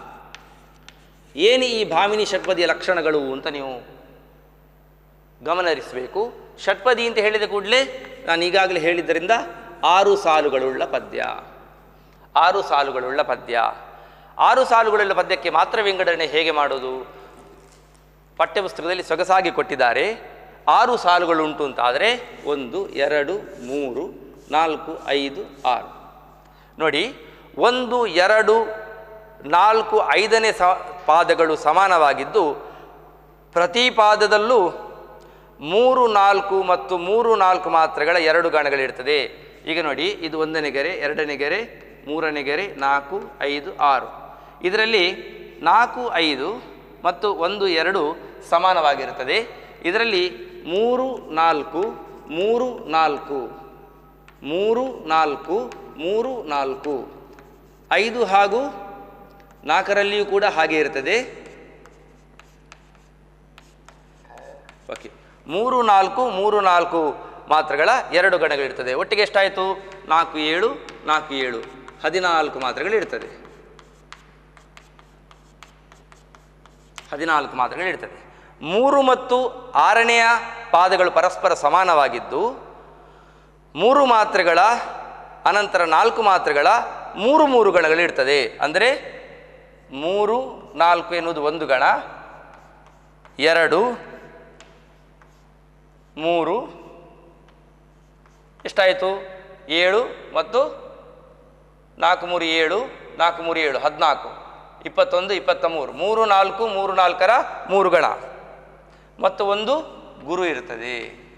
ಏನು ಈ ಭಾಮಿನಿ ಷಟ್ಪದಿಯ ಲಕ್ಷಣಗಳು ಅಂತ ನೀವು ಗಮನಹರಿಸಬೇಕು ಷಟ್ಪದಿ ಅಂತ ಹೇಳಿದ ಕೂಡಲೇ ನಾನು ಈಗಾಗಲೇ ಹೇಳಿದ್ದರಿಂದ ಆರು ಸಾಲುಗಳುಳ್ಳ ಪದ್ಯ ಆರು ಸಾಲುಗಳುಳ್ಳ ಪದ್ಯ ಆರು ಸಾಲುಗಳುಳ್ಳ ಪದ್ಯಕ್ಕೆ ಮಾತ್ರ ವಿಂಗಡಣೆ ಹೇಗೆ ಮಾಡೋದು ಪಠ್ಯಪುಸ್ತಕದಲ್ಲಿ ಸೊಗಸಾಗಿ ಕೊಟ್ಟಿದ್ದಾರೆ ಆರು ಸಾಲುಗಳು ಉಂಟು ಅಂತಾದರೆ ಒಂದು ಎರಡು ಮೂರು ನಾಲ್ಕು ಐದು ಆರು ನೋಡಿ ಒಂದು ಎರಡು ನಾಲ್ಕು ಐದನೇ ಸ ಪಾದಗಳು ಸಮಾನವಾಗಿದ್ದು ಪ್ರತಿ ಪಾದದಲ್ಲೂ ಮೂರು ನಾಲ್ಕು ಮತ್ತು ಮೂರು ನಾಲ್ಕು ಮಾತ್ರೆಗಳ ಎರಡು ಗಣಗಳಿರ್ತದೆ ಈಗ ನೋಡಿ ಇದು ಒಂದನೇ ಗೆರೆ ಎರಡನೇ ಗೆರೆ ಮೂರನೇ ಗೆರೆ ನಾಲ್ಕು ಐದು ಆರು ಇದರಲ್ಲಿ ನಾಲ್ಕು ಐದು ಮತ್ತು ಒಂದು ಎರಡು ಸಮಾನವಾಗಿರುತ್ತದೆ ಇದರಲ್ಲಿ ಮೂರು ನಾಲ್ಕು ಮೂರು ನಾಲ್ಕು ಮೂರು ನಾಲ್ಕು ಮೂರು ನಾಲ್ಕು ಐದು ಹಾಗೂ ನಾಲ್ಕರಲ್ಲಿಯೂ ಕೂಡ ಹಾಗೆ ಇರ್ತದೆ ಓಕೆ ಮೂರು ನಾಲ್ಕು ಮೂರು ನಾಲ್ಕು ಮಾತ್ರೆಗಳ ಎರಡು ಗಣಗಳಿರ್ತದೆ ಒಟ್ಟಿಗೆ ಎಷ್ಟಾಯಿತು ನಾಲ್ಕು ಏಳು ನಾಲ್ಕು ಏಳು ಹದಿನಾಲ್ಕು ಮಾತ್ರೆಗಳಿರ್ತದೆ ಹದಿನಾಲ್ಕು ಮಾತ್ರೆಗಳಿರ್ತದೆ ಮೂರು ಮತ್ತು ಆರನೆಯ ಪಾದಗಳು ಪರಸ್ಪರ ಸಮಾನವಾಗಿದ್ದು ಮೂರು ಮಾತ್ರೆಗಳ ಅನಂತರ ನಾಲ್ಕು ಮಾತ್ರೆಗಳ ಮೂರು ಮೂರು ಗಣಗಳಿರ್ತದೆ ಅಂದರೆ ಮೂರು ನಾಲ್ಕು ಎನ್ನುವುದು ಒಂದು ಗಣ ಎರಡು ಮೂರು ಎಷ್ಟಾಯಿತು ಏಳು ಮತ್ತು ನಾಲ್ಕು ಮೂರು ಏಳು ನಾಲ್ಕು ಮೂರು ಏಳು ಹದಿನಾಲ್ಕು ಇಪ್ಪತ್ತೊಂದು ಇಪ್ಪತ್ತ ಮೂರು ಮೂರು ನಾಲ್ಕು ಮೂರು ನಾಲ್ಕರ ಮೂರು ಗಣ ಮತ್ತು ಒಂದು ಗುರು ಇರ್ತದೆ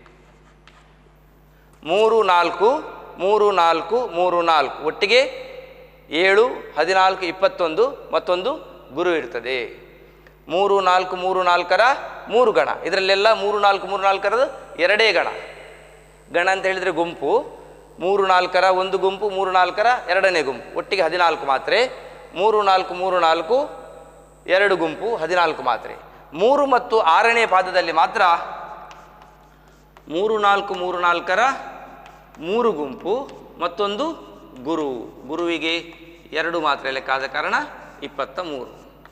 ಮೂರು ನಾಲ್ಕು ಮೂರು ನಾಲ್ಕು ಮೂರು ನಾಲ್ಕು ಒಟ್ಟಿಗೆ ಏಳು ಹದಿನಾಲ್ಕು ಇಪ್ಪತ್ತೊಂದು ಮತ್ತೊಂದು ಗುರು ಇರ್ತದೆ ಮೂರು ನಾಲ್ಕು ಮೂರು ನಾಲ್ಕರ ಮೂರು ಗಣ ಇದರಲ್ಲೆಲ್ಲ ಮೂರು ನಾಲ್ಕು ಮೂರು ನಾಲ್ಕರದು ಎರಡೇ ಗಣ ಗಣ ಅಂತ ಹೇಳಿದರೆ ಗುಂಪು ಮೂರು ನಾಲ್ಕರ ಒಂದು ಗುಂಪು ಮೂರು ನಾಲ್ಕರ ಎರಡನೇ ಗುಂಪು ಒಟ್ಟಿಗೆ ಹದಿನಾಲ್ಕು ಮಾತ್ರೆ ಮೂರು ನಾಲ್ಕು ಮೂರು ನಾಲ್ಕು ಎರಡು ಗುಂಪು ಹದಿನಾಲ್ಕು ಮಾತ್ರೆ ಮೂರು ಮತ್ತು ಆರನೇ ಪಾದದಲ್ಲಿ ಮಾತ್ರ ಮೂರು ನಾಲ್ಕು ಮೂರು ನಾಲ್ಕರ ಮೂರು ಗುಂಪು ಮತ್ತೊಂದು ಗುರು ಗುರುವಿಗೆ ಎರಡು ಮಾತ್ರೆ ಲೆಕ್ಕಾದ ಕಾರಣ ಇಪ್ಪತ್ತ ಮೂರು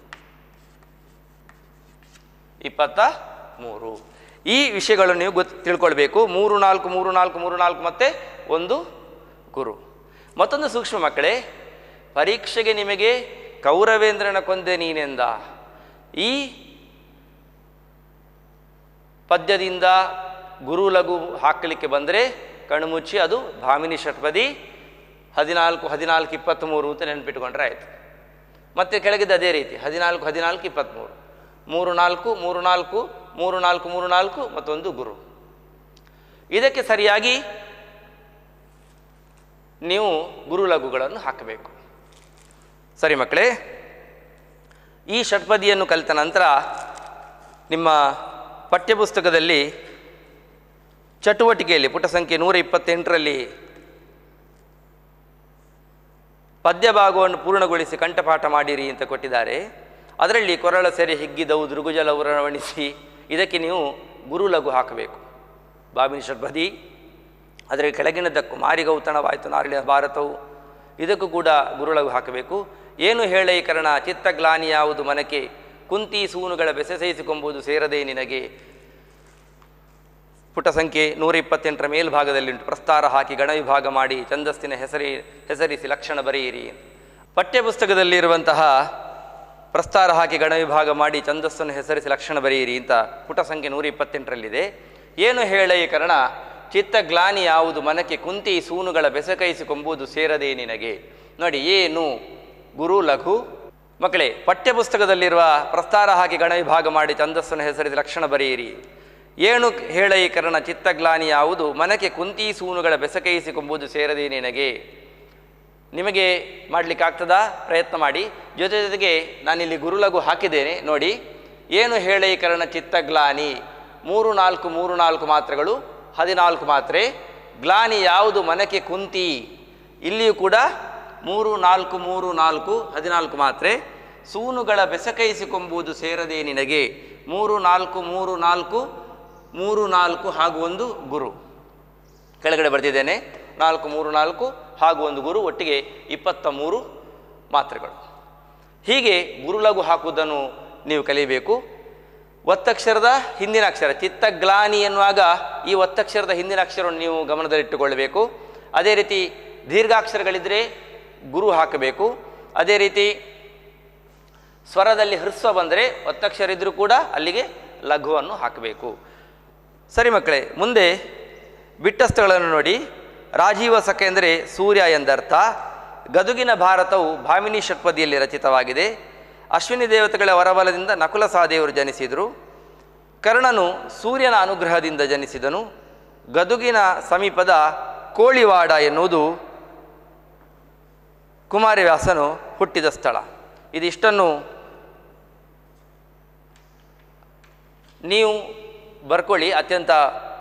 ಇಪ್ಪತ್ತ ಮೂರು ಈ ವಿಷಯಗಳನ್ನು ನೀವು ಗೊತ್ತು ತಿಳ್ಕೊಳ್ಬೇಕು ಮೂರು ನಾಲ್ಕು ಮೂರು ನಾಲ್ಕು ಮೂರು ನಾಲ್ಕು ಮತ್ತೆ ಒಂದು ಗುರು ಮತ್ತೊಂದು ಸೂಕ್ಷ್ಮ ಮಕ್ಕಳೇ ಪರೀಕ್ಷೆಗೆ ನಿಮಗೆ ಕೌರವೇಂದ್ರನ ಕೊಂದೆ ನೀನೆಂದ ಈ ಪದ್ಯದಿಂದ ಗುರು ಲಘು ಹಾಕಲಿಕ್ಕೆ ಬಂದರೆ ಕಣ್ಮುಚ್ಚಿ ಅದು ಭಾಮಿನಿ ಷಟ್ಪದಿ ಹದಿನಾಲ್ಕು ಹದಿನಾಲ್ಕು ಇಪ್ಪತ್ತ್ಮೂರು ಅಂತ ನೆನ್ಪಿಟ್ಕೊಂಡ್ರೆ ಆಯಿತು ಮತ್ತೆ ಕೆಳಗಿದ್ದು ಅದೇ ರೀತಿ ಹದಿನಾಲ್ಕು ಹದಿನಾಲ್ಕು ಇಪ್ಪತ್ತ್ಮೂರು ಮೂರು ನಾಲ್ಕು ಮೂರು ನಾಲ್ಕು ಮೂರು ನಾಲ್ಕು ಮೂರು ನಾಲ್ಕು ಮತ್ತೊಂದು ಗುರು ಇದಕ್ಕೆ ಸರಿಯಾಗಿ ನೀವು ಗುರು ಲಘುಗಳನ್ನು ಹಾಕಬೇಕು ಸರಿ ಮಕ್ಕಳೇ ಈ ಷಟ್ಪದಿಯನ್ನು ಕಲಿತ ನಂತರ ನಿಮ್ಮ ಪಠ್ಯಪುಸ್ತಕದಲ್ಲಿ ಚಟುವಟಿಕೆಯಲ್ಲಿ ಪುಟ ಸಂಖ್ಯೆ ನೂರ ಇಪ್ಪತ್ತೆಂಟರಲ್ಲಿ ಪದ್ಯ ಭಾಗವನ್ನು ಪೂರ್ಣಗೊಳಿಸಿ ಕಂಠಪಾಠ ಮಾಡಿರಿ ಅಂತ ಕೊಟ್ಟಿದ್ದಾರೆ ಅದರಲ್ಲಿ ಕೊರಳ ಸೆರೆ ಹಿಗ್ಗಿದವು ದೃಗುಜಲ ಉರಣವಣಿಸಿ ಇದಕ್ಕೆ ನೀವು ಗುರು ಲಘು ಹಾಕಬೇಕು ಬಾಬಿನಿ ಷಡ್ಬದಿ ಅದರ ಕೆಳಗಿನದಕ್ಕೂ ಮಾರಿಗೌತಣವಾಯಿತು ನಾರಿನ ಭಾರತವು ಇದಕ್ಕೂ ಕೂಡ ಗುರುಳಗು ಹಾಕಬೇಕು ಏನು ಹೇಳೈಕರಣ ಚಿತ್ತಗ್ಲಾನಿ ಯಾವುದು ಮನಕ್ಕೆ ಕುಂತಿ ಸೂನುಗಳ ಬೆಸೆಸೈಸಿಕೊಂಬುದು ಸೇರದೆ ನಿನಗೆ ಪುಟ ಸಂಖ್ಯೆ ನೂರ ಇಪ್ಪತ್ತೆಂಟರ ಮೇಲ್ಭಾಗದಲ್ಲಿ ಉಂಟು ಪ್ರಸ್ತಾರ ಹಾಕಿ ಗಣ ವಿಭಾಗ ಮಾಡಿ ಛಂದಸ್ಸಿನ ಹೆಸರಿ ಹೆಸರಿಸಿ ಲಕ್ಷಣ ಬರೆಯಿರಿ ಪಠ್ಯಪುಸ್ತಕದಲ್ಲಿರುವಂತಹ ಪ್ರಸ್ತಾರ ಹಾಕಿ ಗಣ ವಿಭಾಗ ಮಾಡಿ ಛಂದಸ್ಸನ್ನು ಹೆಸರಿಸಿ ಲಕ್ಷಣ ಬರೆಯಿರಿ ಅಂತ ಪುಟ ಸಂಖ್ಯೆ ನೂರ ಇಪ್ಪತ್ತೆಂಟರಲ್ಲಿದೆ ಏನು ಹೇಳೈಕರಣ ಚಿತ್ತಗ್ಲಾನಿ ಯಾವುದು ಮನಕ್ಕೆ ಕುಂತಿ ಸೂನುಗಳ ಬೆಸಕೈಸಿಕೊಂಬುದು ಸೇರದೆ ನಿನಗೆ ನೋಡಿ ಏನು ಗುರು ಲಘು ಮಕ್ಕಳೇ ಪಠ್ಯಪುಸ್ತಕದಲ್ಲಿರುವ ಪ್ರಸ್ತಾರ ಹಾಕಿ ಗಣ ವಿಭಾಗ ಮಾಡಿ ಛಂದಸ್ಸನ್ನು ಹೆಸರಿಸಿ ಲಕ್ಷಣ ಬರೆಯಿರಿ ಏನು ಹೇಳೈಕರಣ ಚಿತ್ತಗ್ಲಾನಿ ಯಾವುದು ಮನಕ್ಕೆ ಕುಂತಿ ಸೂನುಗಳ ಬೆಸಕೈಸಿಕೊಂಬುದು ಸೇರದೆ ನಿನಗೆ ನಿಮಗೆ ಮಾಡಲಿಕ್ಕಾಗ್ತದಾ ಪ್ರಯತ್ನ ಮಾಡಿ ಜೊತೆ ಜೊತೆಗೆ ನಾನಿಲ್ಲಿ ಗುರುಲಘು ಹಾಕಿದ್ದೇನೆ ನೋಡಿ ಏನು ಹೇಳೈಕರಣ ಚಿತ್ತಗ್ಲಾನಿ ಮೂರು ನಾಲ್ಕು ಮೂರು ನಾಲ್ಕು ಮಾತ್ರೆಗಳು ಹದಿನಾಲ್ಕು ಮಾತ್ರೆ ಗ್ಲಾನಿ ಯಾವುದು ಮನಕ್ಕೆ ಕುಂತಿ ಇಲ್ಲಿಯೂ ಕೂಡ ಮೂರು ನಾಲ್ಕು ಮೂರು ನಾಲ್ಕು ಹದಿನಾಲ್ಕು ಮಾತ್ರೆ ಸೂನುಗಳ ಬೆಸಕೈಸಿಕೊಂಬುದು ಸೇರದೆ ನಿನಗೆ ಮೂರು ನಾಲ್ಕು ಮೂರು ನಾಲ್ಕು ಮೂರು ನಾಲ್ಕು ಹಾಗೂ ಒಂದು ಗುರು ಕೆಳಗಡೆ ಬರೆದಿದ್ದೇನೆ ನಾಲ್ಕು ಮೂರು ನಾಲ್ಕು ಹಾಗೂ ಒಂದು ಗುರು ಒಟ್ಟಿಗೆ ಇಪ್ಪತ್ತ ಮೂರು ಮಾತ್ರೆಗಳು ಹೀಗೆ ಗುರುಲಘು ಹಾಕುವುದನ್ನು ನೀವು ಕಲಿಯಬೇಕು ಒತ್ತಕ್ಷರದ ಹಿಂದಿನ ಅಕ್ಷರ ಚಿತ್ತಗ್ಲಾನಿ ಎನ್ನುವಾಗ ಈ ಒತ್ತಕ್ಷರದ ಹಿಂದಿನ ಅಕ್ಷರವನ್ನು ನೀವು ಗಮನದಲ್ಲಿಟ್ಟುಕೊಳ್ಳಬೇಕು ಅದೇ ರೀತಿ ದೀರ್ಘಾಕ್ಷರಗಳಿದ್ದರೆ ಗುರು ಹಾಕಬೇಕು ಅದೇ ರೀತಿ ಸ್ವರದಲ್ಲಿ ಹೃಸ್ವ ಬಂದರೆ ಒತ್ತಕ್ಷರ ಇದ್ದರೂ ಕೂಡ ಅಲ್ಲಿಗೆ ಲಘುವನ್ನು ಹಾಕಬೇಕು ಸರಿ ಮಕ್ಕಳೇ ಮುಂದೆ ಬಿಟ್ಟಸ್ತಗಳನ್ನು ನೋಡಿ ರಾಜೀವ ಸಖ ಎಂದರೆ ಸೂರ್ಯ ಎಂದರ್ಥ ಗದುಗಿನ ಭಾರತವು ಭಾಮಿನಿ ಷಟ್ಪದಿಯಲ್ಲಿ ರಚಿತವಾಗಿದೆ ಅಶ್ವಿನಿ ದೇವತೆಗಳ ವರಬಲದಿಂದ ನಕುಲ ಸಹದೇವರು ಜನಿಸಿದರು ಕರ್ಣನು ಸೂರ್ಯನ ಅನುಗ್ರಹದಿಂದ ಜನಿಸಿದನು ಗದುಗಿನ ಸಮೀಪದ ಕೋಳಿವಾಡ ಎನ್ನುವುದು ಕುಮಾರವ್ಯಾಸನು ಹುಟ್ಟಿದ ಸ್ಥಳ ಇದಿಷ್ಟನ್ನು ನೀವು ಬರ್ಕೊಳ್ಳಿ ಅತ್ಯಂತ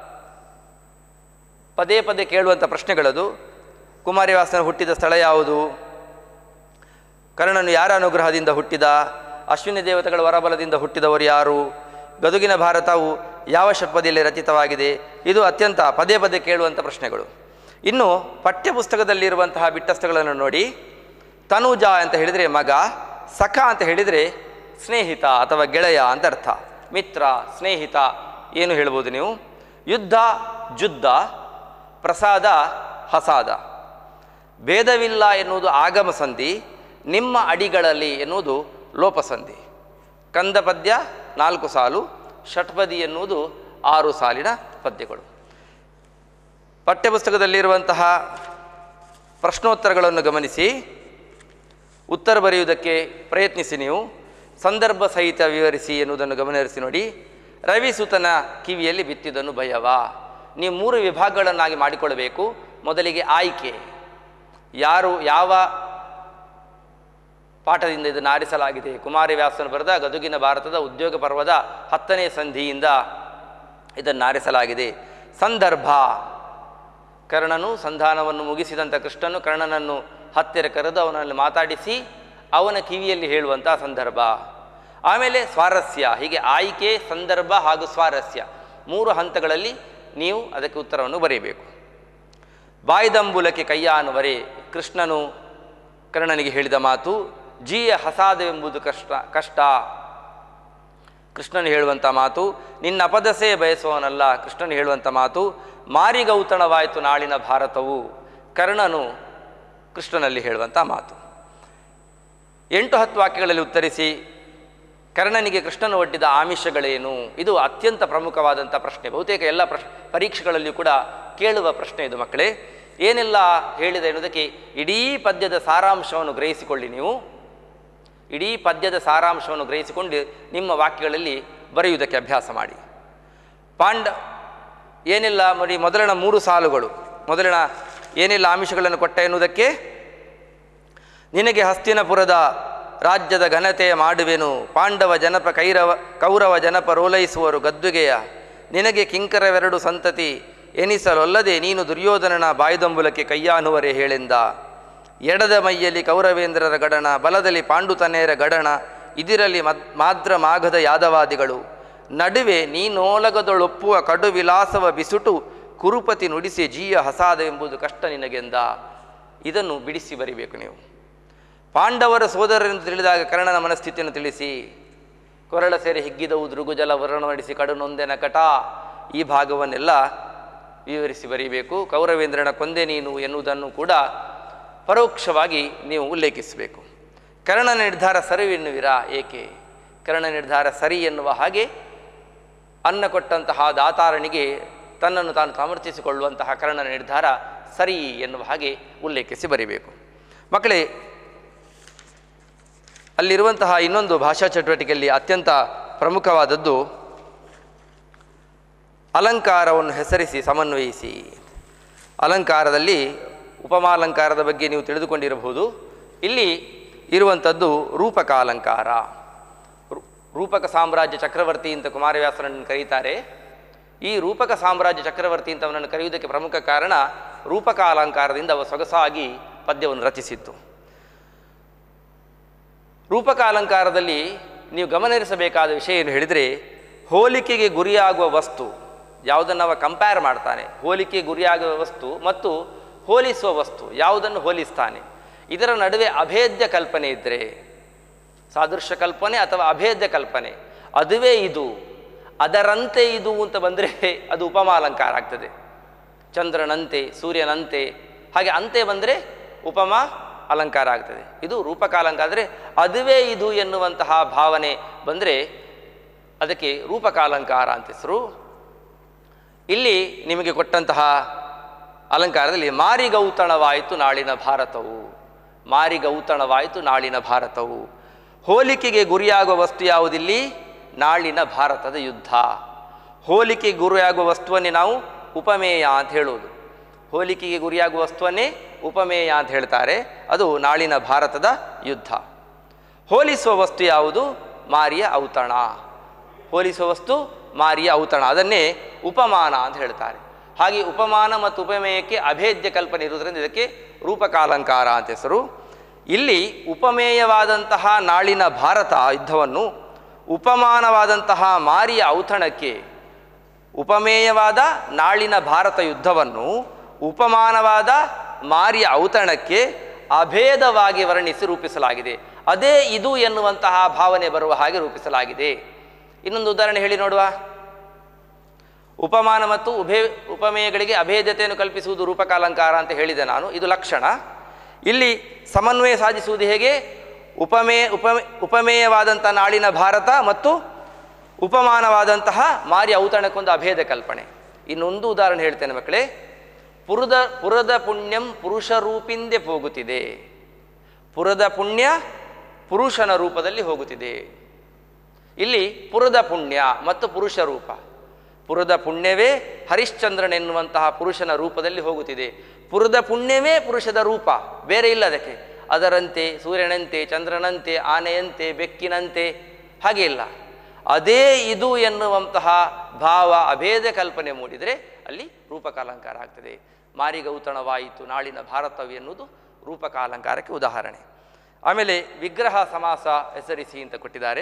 ಪದೇ ಪದೇ ಕೇಳುವಂಥ ಪ್ರಶ್ನೆಗಳದು ಕುಮಾರವ್ಯಾಸನ ಹುಟ್ಟಿದ ಸ್ಥಳ ಯಾವುದು ಕರ್ಣನು ಯಾರ ಅನುಗ್ರಹದಿಂದ ಹುಟ್ಟಿದ ಅಶ್ವಿನಿ ದೇವತೆಗಳ ವರಬಲದಿಂದ ಹುಟ್ಟಿದವರು ಯಾರು ಗದುಗಿನ ಭಾರತವು ಯಾವ ಷಟ್ಪದಿಯಲ್ಲಿ ರಚಿತವಾಗಿದೆ ಇದು ಅತ್ಯಂತ ಪದೇ ಪದೇ ಕೇಳುವಂಥ ಪ್ರಶ್ನೆಗಳು ಇನ್ನು ಪಠ್ಯಪುಸ್ತಕದಲ್ಲಿರುವಂತಹ ಬಿಟ್ಟಸ್ತಗಳನ್ನು ನೋಡಿ ತನುಜ ಅಂತ ಹೇಳಿದರೆ ಮಗ ಸಖ ಅಂತ ಹೇಳಿದರೆ ಸ್ನೇಹಿತ ಅಥವಾ ಗೆಳೆಯ ಅಂತ ಅರ್ಥ ಮಿತ್ರ ಸ್ನೇಹಿತ ಏನು ಹೇಳ್ಬೋದು ನೀವು ಯುದ್ಧ ಜುದ್ಧ ಪ್ರಸಾದ ಹಸಾದ ಭೇದವಿಲ್ಲ ಎನ್ನುವುದು ಆಗಮ ಸಂಧಿ ನಿಮ್ಮ ಅಡಿಗಳಲ್ಲಿ ಎನ್ನುವುದು ಲೋಪಸಂಧಿ ಕಂದ ಪದ್ಯ ನಾಲ್ಕು ಸಾಲು ಷಟ್ಪದಿ ಎನ್ನುವುದು ಆರು ಸಾಲಿನ ಪದ್ಯಗಳು ಪಠ್ಯಪುಸ್ತಕದಲ್ಲಿರುವಂತಹ ಪ್ರಶ್ನೋತ್ತರಗಳನ್ನು ಗಮನಿಸಿ ಉತ್ತರ ಬರೆಯುವುದಕ್ಕೆ ಪ್ರಯತ್ನಿಸಿ ನೀವು ಸಂದರ್ಭ ಸಹಿತ ವಿವರಿಸಿ ಎನ್ನುವುದನ್ನು ಗಮನಹರಿಸಿ ನೋಡಿ ರವಿಸುತನ ಕಿವಿಯಲ್ಲಿ ಬಿತ್ತಿದನು ಭಯವ ನೀವು ಮೂರು ವಿಭಾಗಗಳನ್ನಾಗಿ ಮಾಡಿಕೊಳ್ಳಬೇಕು ಮೊದಲಿಗೆ ಆಯ್ಕೆ ಯಾರು ಯಾವ ಪಾಠದಿಂದ ಇದನ್ನು ಆರಿಸಲಾಗಿದೆ ಕುಮಾರವ್ಯಾಸನು ಬರೆದ ಗದುಗಿನ ಭಾರತದ ಉದ್ಯೋಗ ಪರ್ವದ ಹತ್ತನೇ ಸಂಧಿಯಿಂದ ಇದನ್ನು ಆರಿಸಲಾಗಿದೆ ಸಂದರ್ಭ ಕರ್ಣನು ಸಂಧಾನವನ್ನು ಮುಗಿಸಿದಂಥ ಕೃಷ್ಣನು ಕರ್ಣನನ್ನು ಹತ್ತಿರ ಕರೆದು ಅವನಲ್ಲಿ ಮಾತಾಡಿಸಿ ಅವನ ಕಿವಿಯಲ್ಲಿ ಹೇಳುವಂಥ ಸಂದರ್ಭ ಆಮೇಲೆ ಸ್ವಾರಸ್ಯ ಹೀಗೆ ಆಯ್ಕೆ ಸಂದರ್ಭ ಹಾಗೂ ಸ್ವಾರಸ್ಯ ಮೂರು ಹಂತಗಳಲ್ಲಿ ನೀವು ಅದಕ್ಕೆ ಉತ್ತರವನ್ನು ಬರೆಯಬೇಕು ಬಾಯ್ದಂಬುಲಕ್ಕೆ ಕೈಯಾನುವರೆ ಕೃಷ್ಣನು ಕರ್ಣನಿಗೆ ಹೇಳಿದ ಮಾತು ಜೀಯ ಹಸಾದವೆಂಬುದು ಕಷ್ಟ ಕಷ್ಟ ಕೃಷ್ಣನು ಹೇಳುವಂಥ ಮಾತು ನಿನ್ನ ಅಪದಸೆ ಬಯಸುವವನಲ್ಲ ಕೃಷ್ಣನು ಹೇಳುವಂಥ ಮಾತು ಮಾರಿಗೌತಣವಾಯಿತು ನಾಳಿನ ಭಾರತವು ಕರ್ಣನು ಕೃಷ್ಣನಲ್ಲಿ ಹೇಳುವಂಥ ಮಾತು ಎಂಟು ಹತ್ತು ವಾಕ್ಯಗಳಲ್ಲಿ ಉತ್ತರಿಸಿ ಕರ್ಣನಿಗೆ ಕೃಷ್ಣನು ಒಡ್ಡಿದ ಆಮಿಷಗಳೇನು ಇದು ಅತ್ಯಂತ ಪ್ರಮುಖವಾದಂಥ ಪ್ರಶ್ನೆ ಬಹುತೇಕ ಎಲ್ಲ ಪ್ರಶ್ ಪರೀಕ್ಷೆಗಳಲ್ಲಿಯೂ ಕೂಡ ಕೇಳುವ ಪ್ರಶ್ನೆ ಇದು ಮಕ್ಕಳೇ ಏನೆಲ್ಲ ಹೇಳಿದೆ ಎನ್ನುವುದಕ್ಕೆ ಇಡೀ ಪದ್ಯದ ಸಾರಾಂಶವನ್ನು ಗ್ರಹಿಸಿಕೊಳ್ಳಿ ನೀವು ಇಡೀ ಪದ್ಯದ ಸಾರಾಂಶವನ್ನು ಗ್ರಹಿಸಿಕೊಂಡು ನಿಮ್ಮ ವಾಕ್ಯಗಳಲ್ಲಿ ಬರೆಯುವುದಕ್ಕೆ ಅಭ್ಯಾಸ ಮಾಡಿ ಪಾಂಡ ಏನೆಲ್ಲ ನೋಡಿ ಮೊದಲಿನ ಮೂರು ಸಾಲುಗಳು ಮೊದಲಿನ ಏನೆಲ್ಲ ಆಮಿಷಗಳನ್ನು ಕೊಟ್ಟ ಎನ್ನುವುದಕ್ಕೆ ನಿನಗೆ ಹಸ್ತಿನಪುರದ ರಾಜ್ಯದ ಘನತೆಯ ಮಾಡುವೆನು ಪಾಂಡವ ಜನಪ ಕೈರವ ಕೌರವ ಜನಪ ರೋಲೈಸುವರು ಗದ್ದುಗೆಯ ನಿನಗೆ ಕಿಂಕರವೆರಡು ಸಂತತಿ ಎನಿಸಲೊಲ್ಲದೆ ನೀನು ದುರ್ಯೋಧನನ ಬಾಯ್ದಂಬುಲಕ್ಕೆ ಕೈಯಾನುವರೆ ಹೇಳೆಂದ ಎಡದ ಮೈಯಲ್ಲಿ ಕೌರವೇಂದ್ರರ ಗಡಣ ಬಲದಲ್ಲಿ ಪಾಂಡುತನೆಯರ ಗಡಣ ಇದಿರಲಿ ಮದ್ ಮಾದ್ರ ಮಾಘದ ಯಾದವಾದಿಗಳು ನಡುವೆ ನೀನೋಲಗದೊಳೊಪ್ಪುವ ಕಡು ವಿಲಾಸವ ಬಿಸುಟು ಕುರುಪತಿ ನುಡಿಸಿ ಜೀಯ ಹಸಾದವೆಂಬುದು ಕಷ್ಟ ನಿನಗೆಂದ ಇದನ್ನು ಬಿಡಿಸಿ ಬರಿಬೇಕು ನೀವು ಪಾಂಡವರ ಸೋದರರೆಂದು ತಿಳಿದಾಗ ಕರ್ಣನ ಮನಸ್ಥಿತಿಯನ್ನು ತಿಳಿಸಿ ಕೊರಳ ಸೇರಿ ಹಿಗ್ಗಿದವು ದೃಗುಜಲ ವರ್ಣವಡಿಸಿ ಕಡು ನೊಂದೆನ ಕಟ ಈ ಭಾಗವನ್ನೆಲ್ಲ ವಿವರಿಸಿ ಬರೀಬೇಕು ಕೌರವೇಂದ್ರನ ಕೊಂದೆ ನೀನು ಎನ್ನುವುದನ್ನು ಕೂಡ ಪರೋಕ್ಷವಾಗಿ ನೀವು ಉಲ್ಲೇಖಿಸಬೇಕು ಕರ್ಣ ನಿರ್ಧಾರ ಸರಿ ಎನ್ನುವಿರಾ ಏಕೆ ಕರ್ಣ ನಿರ್ಧಾರ ಸರಿ ಎನ್ನುವ ಹಾಗೆ ಅನ್ನ ಕೊಟ್ಟಂತಹ ದಾತಾರನಿಗೆ ತನ್ನನ್ನು ತಾನು ಸಮರ್ಥಿಸಿಕೊಳ್ಳುವಂತಹ ಕರ್ಣನ ನಿರ್ಧಾರ ಸರಿ ಎನ್ನುವ ಹಾಗೆ ಉಲ್ಲೇಖಿಸಿ ಬರೀಬೇಕು ಮಕ್ಕಳೇ ಅಲ್ಲಿರುವಂತಹ ಇನ್ನೊಂದು ಭಾಷಾ ಚಟುವಟಿಕೆಯಲ್ಲಿ ಅತ್ಯಂತ ಪ್ರಮುಖವಾದದ್ದು ಅಲಂಕಾರವನ್ನು ಹೆಸರಿಸಿ ಸಮನ್ವಯಿಸಿ ಅಲಂಕಾರದಲ್ಲಿ ಉಪಮಾಲಂಕಾರದ ಬಗ್ಗೆ ನೀವು ತಿಳಿದುಕೊಂಡಿರಬಹುದು ಇಲ್ಲಿ ಇರುವಂಥದ್ದು ರೂಪಕ ಅಲಂಕಾರ ರೂ- ರೂಪಕ ಸಾಮ್ರಾಜ್ಯ ಚಕ್ರವರ್ತಿ ಅಂತ ಕುಮಾರವ್ಯಾಸರನ್ನು ಕರೀತಾರೆ ಈ ರೂಪಕ ಸಾಮ್ರಾಜ್ಯ ಚಕ್ರವರ್ತಿ ಅಂತ ಅವನನ್ನು ಕರೆಯುವುದಕ್ಕೆ ಪ್ರಮುಖ ಕಾರಣ ರೂಪಕ ಅಲಂಕಾರದಿಂದ ಅವ ಸೊಗಸಾಗಿ ಪದ್ಯವನ್ನು ರಚಿಸಿತ್ತು ರೂಪಕ ಅಲಂಕಾರದಲ್ಲಿ ನೀವು ಗಮನಹರಿಸಬೇಕಾದ ವಿಷಯ ಏನು ಹೇಳಿದರೆ ಹೋಲಿಕೆಗೆ ಗುರಿಯಾಗುವ ವಸ್ತು ಯಾವುದನ್ನು ಅವ ಕಂಪೇರ್ ಮಾಡ್ತಾನೆ ಹೋಲಿಕೆ ಗುರಿಯಾಗುವ ವಸ್ತು ಮತ್ತು ಹೋಲಿಸುವ ವಸ್ತು ಯಾವುದನ್ನು ಹೋಲಿಸ್ತಾನೆ ಇದರ ನಡುವೆ ಅಭೇದ್ಯ ಕಲ್ಪನೆ ಇದ್ದರೆ ಸಾದೃಶ್ಯ ಕಲ್ಪನೆ ಅಥವಾ ಅಭೇದ್ಯ ಕಲ್ಪನೆ ಅದುವೇ ಇದು ಅದರಂತೆ ಇದು ಅಂತ ಬಂದರೆ ಅದು ಉಪಮಾಲಂಕಾರ ಆಗ್ತದೆ ಚಂದ್ರನಂತೆ ಸೂರ್ಯನಂತೆ ಹಾಗೆ ಅಂತೆ ಬಂದರೆ ಉಪಮಾ ಅಲಂಕಾರ ಆಗ್ತದೆ ಇದು ರೂಪಕಾಲಂಕಾರ ಅಂದರೆ ಅದುವೇ ಇದು ಎನ್ನುವಂತಹ ಭಾವನೆ ಬಂದರೆ ಅದಕ್ಕೆ ರೂಪಕಾಲಂಕಾರ ಅಂತ ಹೆಸರು ಇಲ್ಲಿ ನಿಮಗೆ ಕೊಟ್ಟಂತಹ ಅಲಂಕಾರದಲ್ಲಿ ಮಾರಿಗೌತಣವಾಯಿತು ನಾಳಿನ ಭಾರತವು ಮಾರಿಗೌತಣವಾಯಿತು ನಾಳಿನ ಭಾರತವು ಹೋಲಿಕೆಗೆ ಗುರಿಯಾಗುವ ವಸ್ತು ಯಾವುದಿಲ್ಲಿ ನಾಳಿನ ಭಾರತದ ಯುದ್ಧ ಹೋಲಿಕೆ ಗುರಿಯಾಗುವ ವಸ್ತುವನ್ನೇ ನಾವು ಉಪಮೇಯ ಅಂತ ಹೇಳುವುದು ಹೋಲಿಕೆಗೆ ಗುರಿಯಾಗುವ ವಸ್ತುವನ್ನೇ ಉಪಮೇಯ ಅಂತ ಹೇಳ್ತಾರೆ ಅದು ನಾಳಿನ ಭಾರತದ ಯುದ್ಧ ಹೋಲಿಸುವ ವಸ್ತು ಯಾವುದು ಮಾರಿಯ ಔತಣ ಹೋಲಿಸುವ ವಸ್ತು ಮಾರಿಯ ಔತಣ ಅದನ್ನೇ ಉಪಮಾನ ಅಂತ ಹೇಳ್ತಾರೆ ಹಾಗೆ ಉಪಮಾನ ಮತ್ತು ಉಪಮೇಯಕ್ಕೆ ಅಭೇದ್ಯ ಕಲ್ಪನೆ ಇರುವುದರಿಂದ ಇದಕ್ಕೆ ರೂಪಕಾಲಂಕಾರ ಅಂತ ಹೆಸರು ಇಲ್ಲಿ ಉಪಮೇಯವಾದಂತಹ ನಾಳಿನ ಭಾರತ ಯುದ್ಧವನ್ನು ಉಪಮಾನವಾದಂತಹ ಮಾರಿಯ ಔತಣಕ್ಕೆ ಉಪಮೇಯವಾದ ನಾಳಿನ ಭಾರತ ಯುದ್ಧವನ್ನು ಉಪಮಾನವಾದ ಮಾರಿಯ ಔತಣಕ್ಕೆ ಅಭೇದವಾಗಿ ವರ್ಣಿಸಿ ರೂಪಿಸಲಾಗಿದೆ ಅದೇ ಇದು ಎನ್ನುವಂತಹ ಭಾವನೆ ಬರುವ ಹಾಗೆ ರೂಪಿಸಲಾಗಿದೆ ಇನ್ನೊಂದು ಉದಾಹರಣೆ ಹೇಳಿ ನೋಡುವ ಉಪಮಾನ ಮತ್ತು ಉಭೇ ಉಪಮೇಯಗಳಿಗೆ ಅಭೇದ್ಯತೆಯನ್ನು ಕಲ್ಪಿಸುವುದು ರೂಪಕಾಲಂಕಾರ ಅಂತ ಹೇಳಿದೆ ನಾನು ಇದು ಲಕ್ಷಣ ಇಲ್ಲಿ ಸಮನ್ವಯ ಸಾಧಿಸುವುದು ಹೇಗೆ ಉಪಮೇಯ ಉಪಮೇ ಉಪಮೇಯವಾದಂಥ ನಾಳಿನ ಭಾರತ ಮತ್ತು ಉಪಮಾನವಾದಂತಹ ಮಾರಿ ಔತಣಕ್ಕೊಂದು ಅಭೇದ ಕಲ್ಪನೆ ಇನ್ನೊಂದು ಉದಾಹರಣೆ ಹೇಳ್ತೇನೆ ಮಕ್ಕಳೇ ಪುರದ ಪುರದ ಪುಣ್ಯಂ ಪುರುಷ ರೂಪಿಂದೆ ಹೋಗುತ್ತಿದೆ ಪುರದ ಪುಣ್ಯ ಪುರುಷನ ರೂಪದಲ್ಲಿ ಹೋಗುತ್ತಿದೆ ಇಲ್ಲಿ ಪುರದ ಪುಣ್ಯ ಮತ್ತು ಪುರುಷ ರೂಪ ಪುರದ ಪುಣ್ಯವೇ ಹರಿಶ್ಚಂದ್ರನೆನ್ನುವಂತಹ ಪುರುಷನ ರೂಪದಲ್ಲಿ ಹೋಗುತ್ತಿದೆ ಪುರದ ಪುಣ್ಯವೇ ಪುರುಷದ ರೂಪ ಬೇರೆ ಇಲ್ಲ ಅದಕ್ಕೆ ಅದರಂತೆ ಸೂರ್ಯನಂತೆ ಚಂದ್ರನಂತೆ ಆನೆಯಂತೆ ಬೆಕ್ಕಿನಂತೆ ಹಾಗೆ ಇಲ್ಲ ಅದೇ ಇದು ಎನ್ನುವಂತಹ ಭಾವ ಅಭೇದ ಕಲ್ಪನೆ ಮೂಡಿದರೆ ಅಲ್ಲಿ ರೂಪಕಾಲಂಕಾರ ಆಗ್ತದೆ ಮಾರಿಗೌತಣವಾಯಿತು ನಾಳಿನ ಭಾರತವು ಎನ್ನುವುದು ರೂಪಕಾಲಂಕಾರಕ್ಕೆ ಉದಾಹರಣೆ ಆಮೇಲೆ ವಿಗ್ರಹ ಸಮಾಸ ಹೆಸರಿಸಿ ಅಂತ ಕೊಟ್ಟಿದ್ದಾರೆ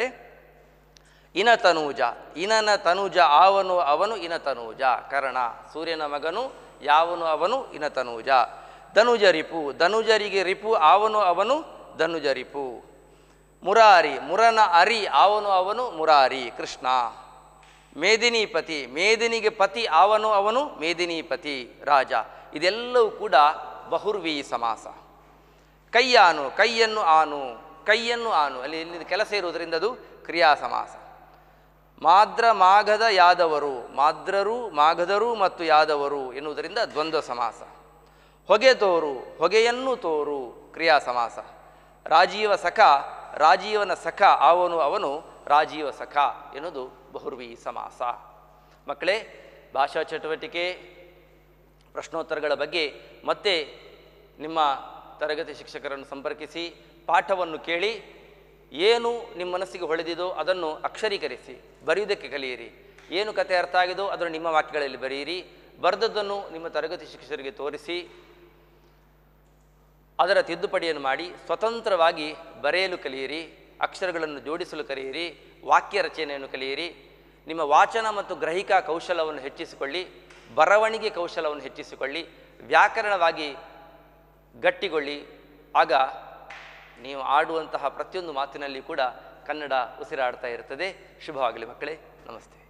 ಇನ ತನೂಜ ಇನನ ತನುಜ ಆವನು ಅವನು ಇನ ತನೂಜ ಕರ್ಣ ಸೂರ್ಯನ ಮಗನು ಯಾವನು ಅವನು ಇನ ತನೂಜ ಧನುಜ ರಿಪು ಧನುಜರಿಗೆ ರಿಪು ಆವನು ಅವನು ಧನುಜ ರಿಪು ಮುರಾರಿ ಮುರನ ಅರಿ ಆವನು ಅವನು ಮುರಾರಿ ಕೃಷ್ಣ ಮೇದಿನೀಪತಿ ಮೇದಿನಿಗೆ ಪತಿ ಆವನು ಅವನು ಮೇದಿನೀಪತಿ ರಾಜ ಇದೆಲ್ಲವೂ ಕೂಡ ಬಹುರ್ವಿ ಸಮಾಸ ಕೈಯಾನು ಕೈಯನ್ನು ಆನು ಕೈಯನ್ನು ಆನು ಅಲ್ಲಿ ಇಲ್ಲಿ ಕೆಲಸ ಇರುವುದರಿಂದ ಅದು ಕ್ರಿಯಾ ಸಮಾಸ ಮಾದ್ರ ಮಾಘದ ಯಾದವರು ಮಾದ್ರರು ಮಾಘದರು ಮತ್ತು ಯಾದವರು ಎನ್ನುವುದರಿಂದ ದ್ವಂದ್ವ ಸಮಾಸ ಹೊಗೆ ತೋರು ಹೊಗೆಯನ್ನು ತೋರು ಕ್ರಿಯಾ ಸಮಾಸ ರಾಜೀವ ಸಖ ರಾಜೀವನ ಸಖ ಅವನು ಅವನು ರಾಜೀವ ಸಖ ಎನ್ನುವುದು ಬಹುರ್ವಿ ಸಮಾಸ ಮಕ್ಕಳೇ ಭಾಷಾ ಚಟುವಟಿಕೆ ಪ್ರಶ್ನೋತ್ತರಗಳ ಬಗ್ಗೆ ಮತ್ತೆ ನಿಮ್ಮ ತರಗತಿ ಶಿಕ್ಷಕರನ್ನು ಸಂಪರ್ಕಿಸಿ ಪಾಠವನ್ನು ಕೇಳಿ ಏನು ನಿಮ್ಮ ಮನಸ್ಸಿಗೆ ಹೊಳೆದಿದೋ ಅದನ್ನು ಅಕ್ಷರೀಕರಿಸಿ ಬರೆಯುವುದಕ್ಕೆ ಕಲಿಯಿರಿ ಏನು ಕತೆ ಅರ್ಥ ಆಗಿದೋ ಅದನ್ನು ನಿಮ್ಮ ವಾಕ್ಯಗಳಲ್ಲಿ ಬರೆಯಿರಿ ಬರೆದದ್ದನ್ನು ನಿಮ್ಮ ತರಗತಿ ಶಿಕ್ಷಕರಿಗೆ ತೋರಿಸಿ ಅದರ ತಿದ್ದುಪಡಿಯನ್ನು ಮಾಡಿ ಸ್ವತಂತ್ರವಾಗಿ ಬರೆಯಲು ಕಲಿಯಿರಿ ಅಕ್ಷರಗಳನ್ನು ಜೋಡಿಸಲು ಕಲಿಯಿರಿ ವಾಕ್ಯ ರಚನೆಯನ್ನು ಕಲಿಯಿರಿ ನಿಮ್ಮ ವಾಚನ ಮತ್ತು ಗ್ರಹಿಕಾ ಕೌಶಲವನ್ನು ಹೆಚ್ಚಿಸಿಕೊಳ್ಳಿ ಬರವಣಿಗೆ ಕೌಶಲವನ್ನು ಹೆಚ್ಚಿಸಿಕೊಳ್ಳಿ ವ್ಯಾಕರಣವಾಗಿ ಗಟ್ಟಿಗೊಳ್ಳಿ ಆಗ ನೀವು ಆಡುವಂತಹ ಪ್ರತಿಯೊಂದು ಮಾತಿನಲ್ಲಿ ಕೂಡ ಕನ್ನಡ ಉಸಿರಾಡ್ತಾ ಇರ್ತದೆ ಶುಭವಾಗಲಿ ಮಕ್ಕಳೇ ನಮಸ್ತೆ